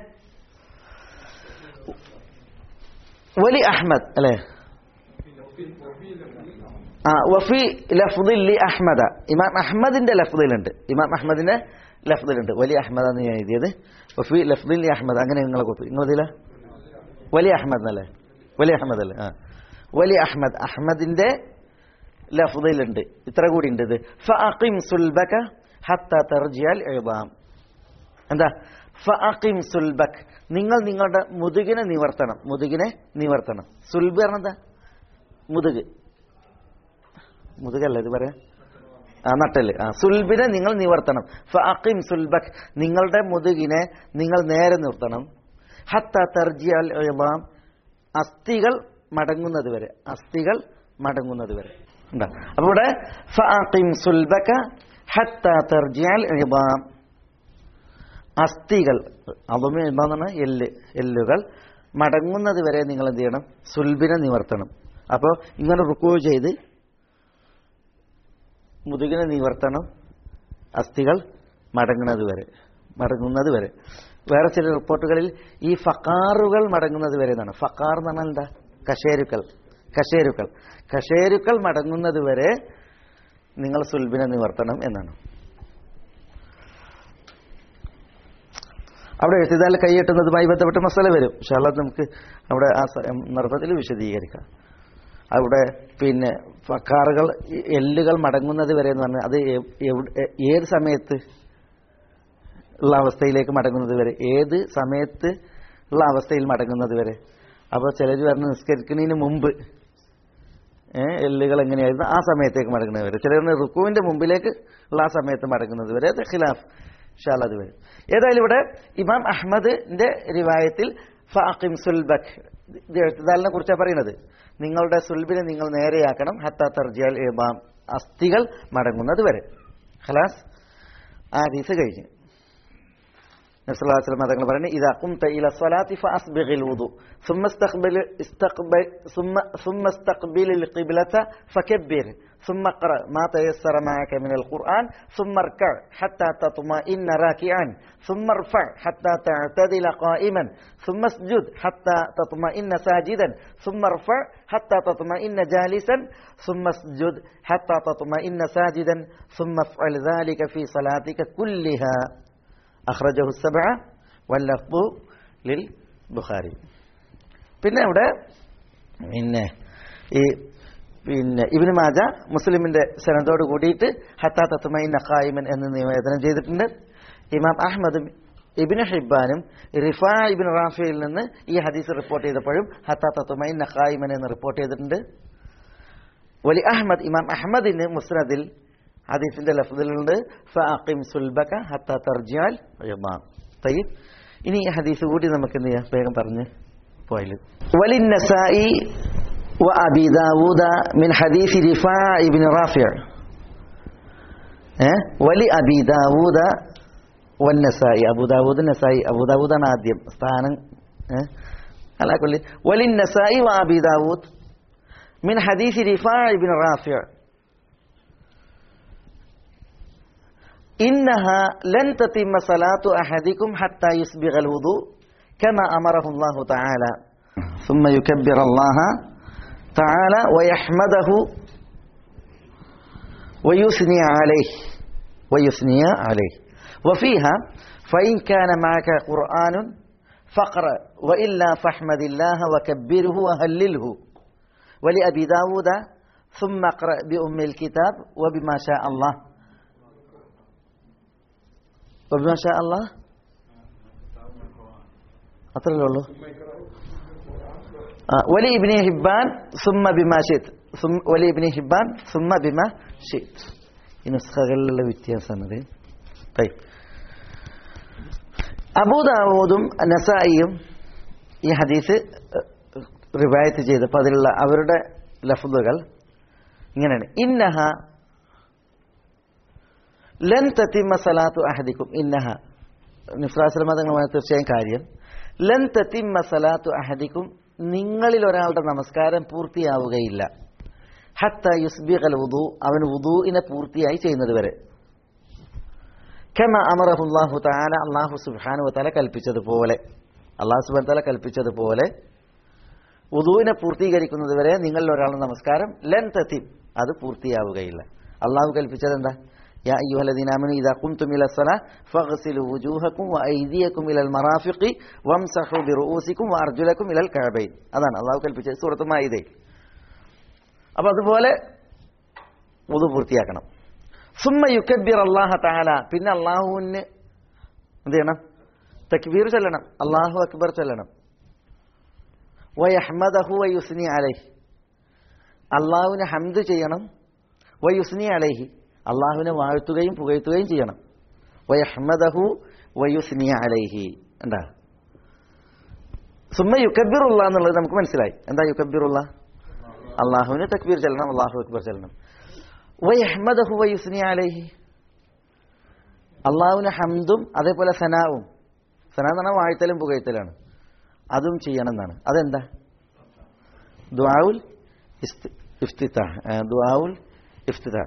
D: വലി അഹമ്മദ് അല്ലേ ആ വഫി ലഫ്ദിൽ ലി അഹ്മദ ഇമാം അഹമ്മദിന്റെ ലഫ്ദിലുണ്ട് ഇമാം അഹമ്മദിന്റെ ലഫ്ദിലുണ്ട് വലി അഹമ്മദ് എന്ന് ഞാൻ എഴുതിയത് വഫി ലഫ്ദിൽ ലി അഹമ്മദ് അങ്ങനെ നിങ്ങളെ കോപ്പി നിങ്ങളതില വലി അഹമ്മദ് എന്നല്ലേ വലി അഹമ്മദ് അല്ലേ ആ വലി അഹമ്മദ് അഹമ്മദിന്റെ ലഫ്ദിലുണ്ട് ഇത്ര കൂടി ഉണ്ട് ഇത് ഫഅഖിം സുൽബക ഹത്ത തർജിയൽ ഇളാം എന്താ ഫഅഖിം സുൽബക് നിങ്ങൾ നിങ്ങളുടെ മുതുകിനെ നിവർത്തണം മുതുകിനെ നിവർത്തണം സുൽബ് പറഞ്ഞെന്താ മുതുക് മുതുകല്ല ഇത് പറയാ ആ നട്ടല് ആ സുൽബിനെ നിങ്ങൾ നിവർത്തണം ഫഅഖിം സുൽബക് നിങ്ങളുടെ മുതുകിനെ നിങ്ങൾ നേരെ നിർത്തണം ഹത്ത തർജിയൽ ഇളാം അസ്ഥികൾ മടങ്ങുന്നത് വരെ അസ്ഥികൾ മടങ്ങുന്നത് വരെ ഉണ്ടാ അപ്പൊ ഇവിടെ ഫഅഖിം സുൽബക ഹത്ത തർജിയൽ ഇളാം അസ്ഥികൾ അതുമേ എന്താണെന്ന് എല്ല് എല്ലുകൾ മടങ്ങുന്നത് വരെ നിങ്ങൾ എന്ത് ചെയ്യണം സുൽബിനെ നിവർത്തണം അപ്പോൾ ഇങ്ങനെ റുക്കൂ ചെയ്ത് മുതുകിനെ നിവർത്തണം അസ്ഥികൾ മടങ്ങുന്നത് വരെ മടങ്ങുന്നത് വരെ വേറെ ചില റിപ്പോർട്ടുകളിൽ ഈ ഫക്കാറുകൾ മടങ്ങുന്നത് വരെ എന്നാണ് ഫക്കാർ എന്ന് പറഞ്ഞാൽ എന്താ കശേരുക്കൾ കശേരുക്കൾ കശേരുക്കൾ മടങ്ങുന്നത് വരെ നിങ്ങൾ സുൽബിനെ നിവർത്തണം എന്നാണ് അവിടെ എഴുത്തിതാൽ കൈയെട്ടുന്നതുമായി ബന്ധപ്പെട്ട മസല വരും പക്ഷെ അത് നമുക്ക് അവിടെ ആ നിർഭത്തിൽ വിശദീകരിക്കാം അവിടെ പിന്നെ ഫക്കാറുകൾ എല്ലുകൾ മടങ്ങുന്നത് വരെ എന്ന് പറഞ്ഞാൽ അത് ഏത് സമയത്ത് ഉള്ള അവസ്ഥയിലേക്ക് മടങ്ങുന്നത് വരെ ഏത് സമയത്ത് ഉള്ള അവസ്ഥയിൽ മടങ്ങുന്നത് വരെ അപ്പോൾ ചിലർ പറഞ്ഞ് നിസ്കരിക്കുന്നതിന് മുമ്പ് എല്ലുകൾ എങ്ങനെയായിരുന്നു ആ സമയത്തേക്ക് മടങ്ങുന്നത് വരെ ചിലർ റുക്കുവിന്റെ മുമ്പിലേക്ക് ഉള്ള ആ സമയത്ത് മടങ്ങുന്നത് വരെ അത് ഖിലാഫ് ഷാലത് വരും ഏതായാലും ഇവിടെ ഇമാം അഹമ്മദിന്റെ റിവായത്തിൽ ഫാഖിം സുൽബക് എഴുത്തുദാലിനെ കുറിച്ചാണ് പറയുന്നത് നിങ്ങളുടെ സുൽബിനെ നിങ്ങൾ നേരെയാക്കണം ഹത്ത തർജിയൽ ഇമാം അസ്ഥികൾ മടങ്ങുന്നത് വരെ ഖലാസ് ആ ഹദീസ് കഴിഞ്ഞു നബ്സല്ലാസ്ലം തങ്ങൾ പറയുന്നത് ഇതാ കുംത ഇല സ്വലാത്തി ഫഅസ്ബിഗിൽ വുദു ثم استقبل استقبل ثم ثم استقبل القبلة فكبر ثم اقرأ ما تيسر معك من القرآن ثم اركع حتى تطمئن راكعا ثم ارفع حتى تعتدل قائما ثم اسجد حتى تطمئن ساجدا ثم ارفع حتى تطمئن جالسا ثم اسجد حتى تطمئن ساجدا ثم افعل ذلك في صلاتك كلها أخرجه السبعة واللفظ للبخاري പിന്നെ ഇവിടെ പിന്നെ ഈ പിന്നെ ഇബിന് മാജ മുസ്ലിമിന്റെ സനദോട് കൂടിയിട്ട് ഹത്താ തത്തുമൈ നഖായിമൻ എന്ന് നിവേദനം ചെയ്തിട്ടുണ്ട് ഇമാം അഹമ്മദും ഇബിന് ഹിബാനും റിഫാ ഇബിൻ റാഫിയിൽ നിന്ന് ഈ ഹദീസ് റിപ്പോർട്ട് ചെയ്തപ്പോഴും ഹത്താ തത്തുമൈ നഖായിമൻ എന്ന് റിപ്പോർട്ട് ചെയ്തിട്ടുണ്ട് വലി അഹമ്മദ് ഇമാം അഹമ്മദിന് മുസ്നദിൽ ഹദീസിന്റെ ലഫ്ദിലുണ്ട് ഫഅഖിം സുൽബക ഹത്താ തർജിഅൽ യമാം തയ്യിബ് ഇനി ഈ ഹദീസ് കൂടി നമുക്ക് എന്ത് ചെയ്യാം വേഗം പറഞ്ഞ് പോയാൽ വലിന്നസായി وأبي داود من حديث رفاع بن رافع ഏ? ولأبي داود والنسائي أبو داود النسائي أبو داود أنا ആദ്യം സ്ഥാനം ഏ? على كل وللنسائي وأبي داود من حديث رفاع بن رافع إنها لن تتم صلاة أحدكم حتى يسبغ الوضوء كما أمره الله تعالى ثم يكبر الله تعالى ويحمده ويثني عليه ويثني عليه وفيها فإن كان معك قرآن فاقرأ وإلا فاحمد الله وكبره وهلله ولأبي داود ثم اقرأ بأم الكتاب وبما شاء الله وبما شاء الله أطلع له ولي ابن حبان ثم بما شئت ثم ولي ابن حبان ثم بما شئت ഈ നുസ്ഖകളിലുള്ള വ്യത്യാസമാണത് തൈ അബൂദാവൂദും നസായിയും ഈ ഹദീസ് റിവായത്ത് ചെയ്തപ്പോൾ അതിലുള്ള അവരുടെ ലഫ്ദുകൾ ഇങ്ങനെയാണ് ഇന്നഹ ലൻ തത്തിമ സലാത്തു അഹദിക്കും ഇന്നഹ നിഫ്രാസുൽ മതങ്ങളുമായി തീർച്ചയായും കാര്യം ലൻ തത്തിമ സലാത്തു അഹദിക്കും നിങ്ങളിൽ ഒരാളുടെ നമസ്കാരം പൂർത്തിയാവുകയില്ല ഹത്ത യുസ്ബിഖൽ വുദു അവൻ വുദൂഇനെ പൂർത്തിയായി ചെയ്യുന്നത് വരെ കമ അമറഹുല്ലാഹു താല അള്ളാഹു സുബ്ഹാനു വതആല കൽപ്പിച്ചതുപോലെ അള്ളാഹു സുബ്ഹാനു വതആല കൽപ്പിച്ചതുപോലെ വുദൂഇനെ പൂർത്തീകരിക്കുന്നത് വരെ നിങ്ങളിൽ ഒരാളുടെ നമസ്കാരം ലൻ തത്തിം അത് പൂർത്തിയാവുകയില്ല അള്ളാഹു കൽപ്പിച്ചത് എന്താ يا أيها الذين آمنوا إذا قمتم إلى الصلاة فاغسلوا وجوهكم وأيديكم إلى المرافق وامسحوا برؤوسكم وأرجلكم إلى الكعبين അതാണ് അള്ളാഹു കൽപ്പിച്ചത് സൂറത്ത് മായിദയിൽ അപ്പോൾ അതുപോലെ വുദു പൂർത്തിയാക്കണം സുമ്മ യുക്കബിർ അള്ളാഹ താല പിന്നെ അള്ളാഹുവിന് എന്ത് ചെയ്യണം തക്ബീർ ചൊല്ലണം അള്ളാഹു അക്ബർ ചൊല്ലണം വയഹ്മദഹു വയുസ്നി അലൈഹി അള്ളാഹുവിനെ ഹംദ് ചെയ്യണം വയുസ്നി അലൈഹി അള്ളാഹുവിനെ വാഴ്ത്തുകയും പുകഴ്ത്തുകയും ചെയ്യണം വയഹ്മദഹു വയുസ്നി അലൈഹി എന്താ സുമ്മ യുക്കബിറുള്ള എന്നുള്ളത് നമുക്ക് മനസ്സിലായി എന്താ യുക്കബിറുള്ള അള്ളാഹുവിന് തക്ബീർ ചെല്ലണം അള്ളാഹു അക്ബർ ചെല്ലണം വയഹ്മദഹു വയുസ്നി അലൈഹി അള്ളാഹുവിന് ഹംദും അതേപോലെ സനാവും സന എന്ന് പറഞ്ഞാൽ വാഴ്ത്തലും പുകഴ്ത്തലാണ് അതും ചെയ്യണം എന്നാണ് അതെന്താ ദുആഉൽ ഇഫ്തിതാ ദുആഉൽ ഇഫ്തിതാ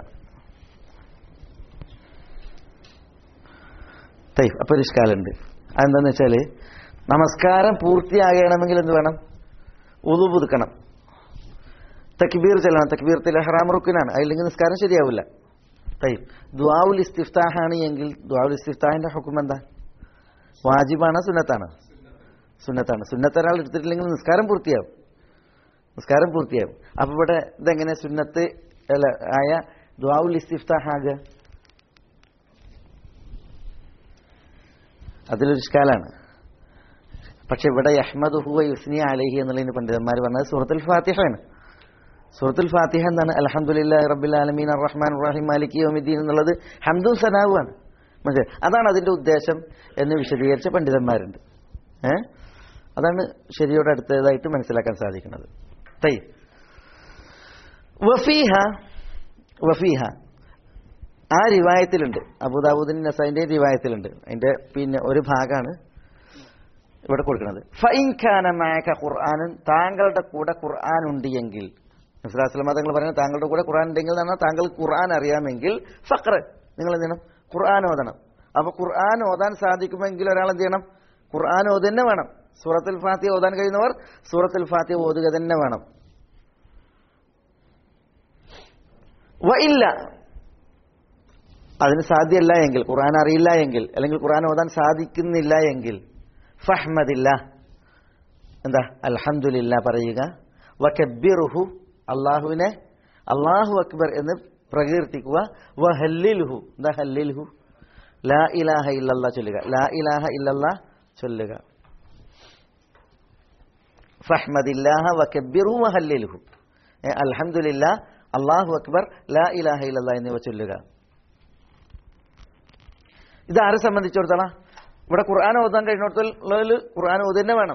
D: തൈ അപ്പോൾ ഒരു ഇഷ്കാലുണ്ട് അതെന്താന്ന് വെച്ചാൽ നമസ്കാരം പൂർത്തിയാകണമെങ്കിൽ എന്ത് വേണം ഉതു പുതുക്കണം തക്ബീർ ചെല്ലണം തക്ബീർ ഹറാം റുക്കിനാണ് അതില്ലെങ്കിൽ നിസ്കാരം ശരിയാവില്ല തൈ ദുആഉൽ ഇസ്തിഫ്താഹാണ് എങ്കിൽ ദുആഉൽ ഇസ്തിഫ്താഹിന്റെ ഹുക്കും എന്താ വാജിബാണ് സുന്നത്താണ് സുന്നത്താണ് സുന്നത്ത് ഒരാൾ എടുത്തിട്ടില്ലെങ്കിൽ നിസ്കാരം പൂർത്തിയാവും നിസ്കാരം പൂർത്തിയാവും അപ്പൊ ഇവിടെ ഇതെങ്ങനെ സുന്നത്ത് അല്ല ആയ ദുആഉൽ ഇസ്തിഫ്താഹാകുക അതിലൊരു ഇഷ്കാലാണ് പക്ഷെ ഇവിടെ അഹമ്മദ് ഹുവ യുസ്നി അലഹി എന്നുള്ളതിന് പണ്ഡിതന്മാർ പറഞ്ഞത് സൂറത്തുൽ ഫാത്തിഹയാണ് സൂറത്തുൽ ഫാത്തിഹ എന്താണ് അലഹമുല്ലാ റബ്ബിൽ ആലമീൻ റഹ്മാൻ റഹീം മാലിക് യോമിദ്ദീൻ എന്നുള്ളത് ഹംദും സനാവുമാണ് മനസ്സിലായി അതാണ് അതിന്റെ ഉദ്ദേശം എന്ന് വിശദീകരിച്ച പണ്ഡിതന്മാരുണ്ട് ഏ അതാണ് ശരിയോട് അടുത്തതായിട്ട് മനസ്സിലാക്കാൻ സാധിക്കുന്നത് തൈ വഫീഹ വഫീഹ ആ റിവായത്തിലുണ്ട് അബുദാബുദിൻ നസൈന്റെ റിവായത്തിലുണ്ട് അതിന്റെ പിന്നെ ഒരു ഭാഗമാണ് ഇവിടെ കൊടുക്കുന്നത് ഫൈൻ ഖാന മായക ഖുർആാനും താങ്കളുടെ കൂടെ ഖുർആൻ ഉണ്ട് എങ്കിൽ നസ്ലാസ്ലമ തങ്ങൾ പറയുന്നത് താങ്കളുടെ കൂടെ ഖുർആൻ ഉണ്ടെങ്കിൽ എന്നാണ് താങ്കൾ ഖുർആൻ അറിയാമെങ്കിൽ ഫക്ര നിങ്ങൾ എന്ത് ചെയ്യണം ഖുർആൻ ഓതണം അപ്പൊ ഖുർആൻ ഓതാൻ സാധിക്കുമെങ്കിൽ ഒരാൾ എന്ത് ചെയ്യണം ഖുർആൻ ഓത് തന്നെ വേണം സൂറത്തുൽ ഫാത്തിയ ഓതാൻ കഴിയുന്നവർ സൂറത്തുൽ ഫാത്തിയ ഓതുക തന്നെ വേണം വ ഇല്ല അതിന് സാധ്യമല്ല എങ്കിൽ ഖുർആൻ അറിയില്ല എങ്കിൽ അല്ലെങ്കിൽ ഖുർആൻ ഓതാൻ സാധിക്കുന്നില്ല എങ്കിൽ ഫഹ്മദില്ല എന്താ അൽഹംദുലില്ല പറയുക വക്കബിറുഹു അള്ളാഹുവിനെ അള്ളാഹു അക്ബർ എന്ന് പ്രകീർത്തിക്കുക വ ഹല്ലിൽഹു എന്താ ഹല്ലിൽഹു ലാ ഇലാഹ ഇല്ലല്ലാ ചൊല്ലുക ലാ ഇലാഹ ഇല്ലല്ലാ ചൊല്ലുക ഫഹ്മദില്ലാഹ വക്കബിറു വ ഹല്ലിൽഹു അൽഹംദുലില്ല അള്ളാഹു അക്ബർ ലാ ഇലാഹ ഇല്ലല്ലാ എന്നിവ ചൊല്ലുക ഇത് ആരെ സംബന്ധിച്ചിടത്തോളം ഇവിടെ ഖുർആൻ ഓതാൻ കഴിഞ്ഞിടത്തോളം ഖുർആൻ ഓതുതന്നെ വേണം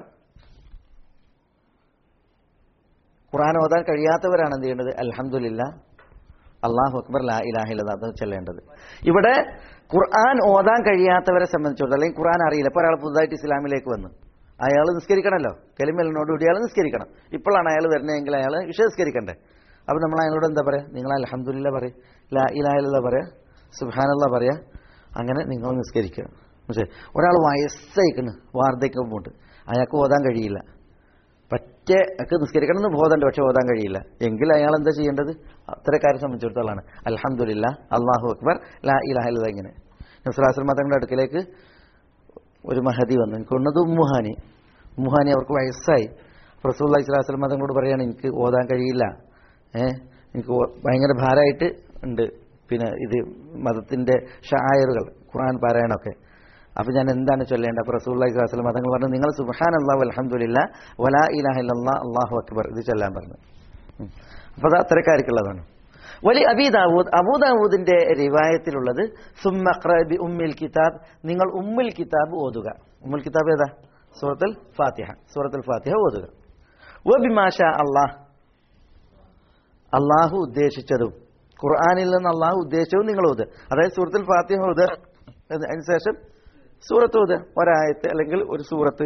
D: ഖുർആൻ ഓതാൻ കഴിയാത്തവരാണ് എന്ത് ചെയ്യേണ്ടത് അൽഹംദുലില്ല അള്ളാഹു അക്ബർ ലാ ഇലാഹ ഇല്ലല്ലാ അത് ചെല്ലേണ്ടത് ഇവിടെ ഖുർആൻ ഓതാൻ കഴിയാത്തവരെ സംബന്ധിച്ചിടത്തോളം അല്ലെങ്കിൽ ഖുർആൻ അറിയില്ല ഇപ്പോൾ ഒരാൾ പുതുതായിട്ട് ഇസ്ലാമിലേക്ക് വന്നു അയാൾ നിസ്കരിക്കണമല്ലോ കെലിമലിനോട് കൂടി അയാൾ നിസ്കരിക്കണം ഇപ്പോഴാണ് അയാൾ വരുന്നതെങ്കിൽ അയാൾ വിഷയ നിസ്കരിക്കണ്ടേ അപ്പം നമ്മൾ അയാളോട് എന്താ പറയുക നിങ്ങൾ അലഹമുല്ല പറയും ലാ ഇലാഹില്ല പറയാ സുഹാനല്ല പറയാ അങ്ങനെ നിങ്ങൾ നിസ്കരിക്കുക പക്ഷേ ഒരാൾ വയസ്സയക്കുന്നു വാർദ്ധക്യം പോണ്ട് അയാൾക്ക് ഓതാൻ കഴിയില്ല പറ്റേ ഒക്കെ നിസ്കരിക്കണം എന്ന് ബോധമുണ്ട് പക്ഷെ ഓതാൻ കഴിയില്ല എങ്കിൽ അയാൾ എന്താ ചെയ്യേണ്ടത് അത്തരക്കാരെ സംബന്ധിച്ചിടത്തോളാണ് അലഹമുല്ല അള്ളാഹു അക്ബർ ലാ ഇലാഹില്ല ഇങ്ങനെ നസ്രാസ്ലം തങ്ങളുടെ അടുക്കിലേക്ക് ഒരു മഹതി വന്നു എനിക്ക് കൊണ്ടത് ഉമ്മുഹാനി ഉമ്മുഹാനി അവർക്ക് വയസ്സായി റസൂല്ലാ ഇസ്ലാസ്ലം തങ്ങളോട് പറയാണ് എനിക്ക് ഓതാൻ കഴിയില്ല ഏഹ് എനിക്ക് ഓ- ഭയങ്കര ഭാരമായിട്ട് ഉണ്ട് പിന്നെ ഇത് മതത്തിന്റെ ഷായറുകൾ ഖുർആൻ പാരായണമൊക്കെ അപ്പൊ ഞാൻ എന്താണ് ചൊല്ലേണ്ടത് അപ്പൊ റസൂല്ലാ ഇസ്ലാസ്ലം തങ്ങൾ പറഞ്ഞു നിങ്ങൾ സുബാൻ അള്ളാഹു അലഹമുല്ല വലാ ഇലാഹ ഇല്ലല്ലാ അള്ളാഹു അക്ബർ ഇത് ചൊല്ലാൻ പറഞ്ഞു ഉം. അപ്പൊ അത് അത്തരക്കാർക്കുള്ളതാണ് വലി അബീദാവൂദ് അബൂദാവൂദിന്റെ റിവായത്തിലുള്ളത് സുമ്മഖ്റ ബി ഉമ്മിൽ കിതാബ് നിങ്ങൾ ഉമ്മുൽ കിതാബ് ഓതുക ഉമ്മുൽ കിതാബ് ഏതാ സൂറത്തുൽ ഫാത്തിഹ സൂറത്തുൽ ഫാത്തിഹ ഓതുക വബിമാഷ അള്ളാഹ് അള്ളാഹു ഉദ്ദേശിച്ചതും ഖുർആാനിൽ നിന്ന് അള്ളാഹു ഉദ്ദേശിച്ചതും നിങ്ങൾ ഓതുക അതായത് സൂറത്തുൽ ഫാത്തിഹ ഓതുക അതിനുശേഷം സൂറത്ത് ഓതുക ഒരായത്ത് അല്ലെങ്കിൽ ഒരു സൂറത്ത്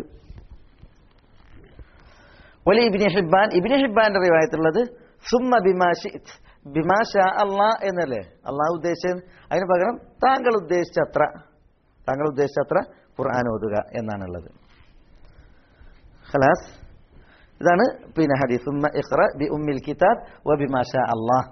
D: വലി ഇബിനി ഹിബാൻ ഇബിനി ഹിബാന്റെ റിവായത്തുള്ളത് സുമ്മ ബിമാഷി ബിമാഷ അള്ളാ എന്നല്ലേ അള്ളാഹു ഉദ്ദേശിച്ചത് അതിന് പകരം താങ്കൾ ഉദ്ദേശിച്ചത്ര താങ്കൾ ഉദ്ദേശിച്ചത്ര ഖുർആൻ ഓതുക എന്നാണുള്ളത് ഖലാസ് ഇതാണ് പിന്നെ ഹദീസ് ഉമ്മ ഇഖ്റ ബി ഉമ്മിൽ കിതാബ് വ ബിമാഷ അള്ളാഹ്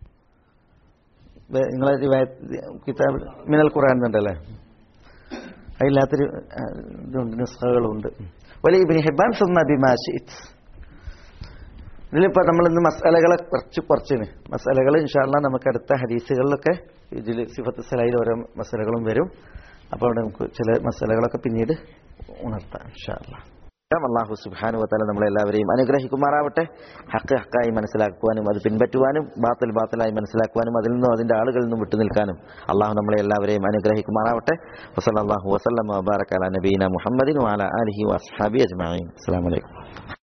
D: നിങ്ങളെ റിവായത്ത് കിതാബ് മിനൽ ഖുർആൻ ഉണ്ടല്ലേ അതില്ലാത്തൊരു ആ, ഇതുണ്ട് നുസ്ഖകളുണ്ട് വലിയ ഇബിനി ഹിബാൻ സുമ്മ ബിമാഷി ഇതിലിപ്പോൾ നമ്മൾ ഇന്ന് മസാലകളെ കുറച്ച് കുറച്ചിന് മസാലകൾ ഇൻഷാല്ല നമുക്ക് അടുത്ത ഹദീസുകളിലൊക്കെ ഇതിൽ സിഫത്ത് സലയിൽ ഓരോ മസാലകളും വരും അപ്പോൾ അവിടെ നമുക്ക് ചില മസാലകളൊക്കെ പിന്നീട് ഉണർത്താം ഇൻഷാല്ല അള്ളാഹു സുബാനു വത്താല നമ്മളെല്ലാവരെയും അനുഗ്രഹിക്കുമാറാവട്ടെ ഹക്ക് ഹക്കായി മനസ്സിലാക്കുവാനും അത് പിൻപറ്റുവാനും ബാത്തിൽ ബാത്തിലായി മനസ്സിലാക്കുവാനും അതിൽ നിന്നും അതിന്റെ ആളുകളിൽ നിന്നും വിട്ടുനിൽക്കാനും അള്ളാഹു നമ്മളെ എല്ലാവരെയും അനുഗ്രഹിക്കുമാറാവട്ടെ വസല്ലാഹു വസ്ലം വബാറക്കാല നബീന മുഹമ്മദിൻ വാല അലഹി വസ്ഹാബി അജ്മാൻ അസ്സാം വലൈക്കും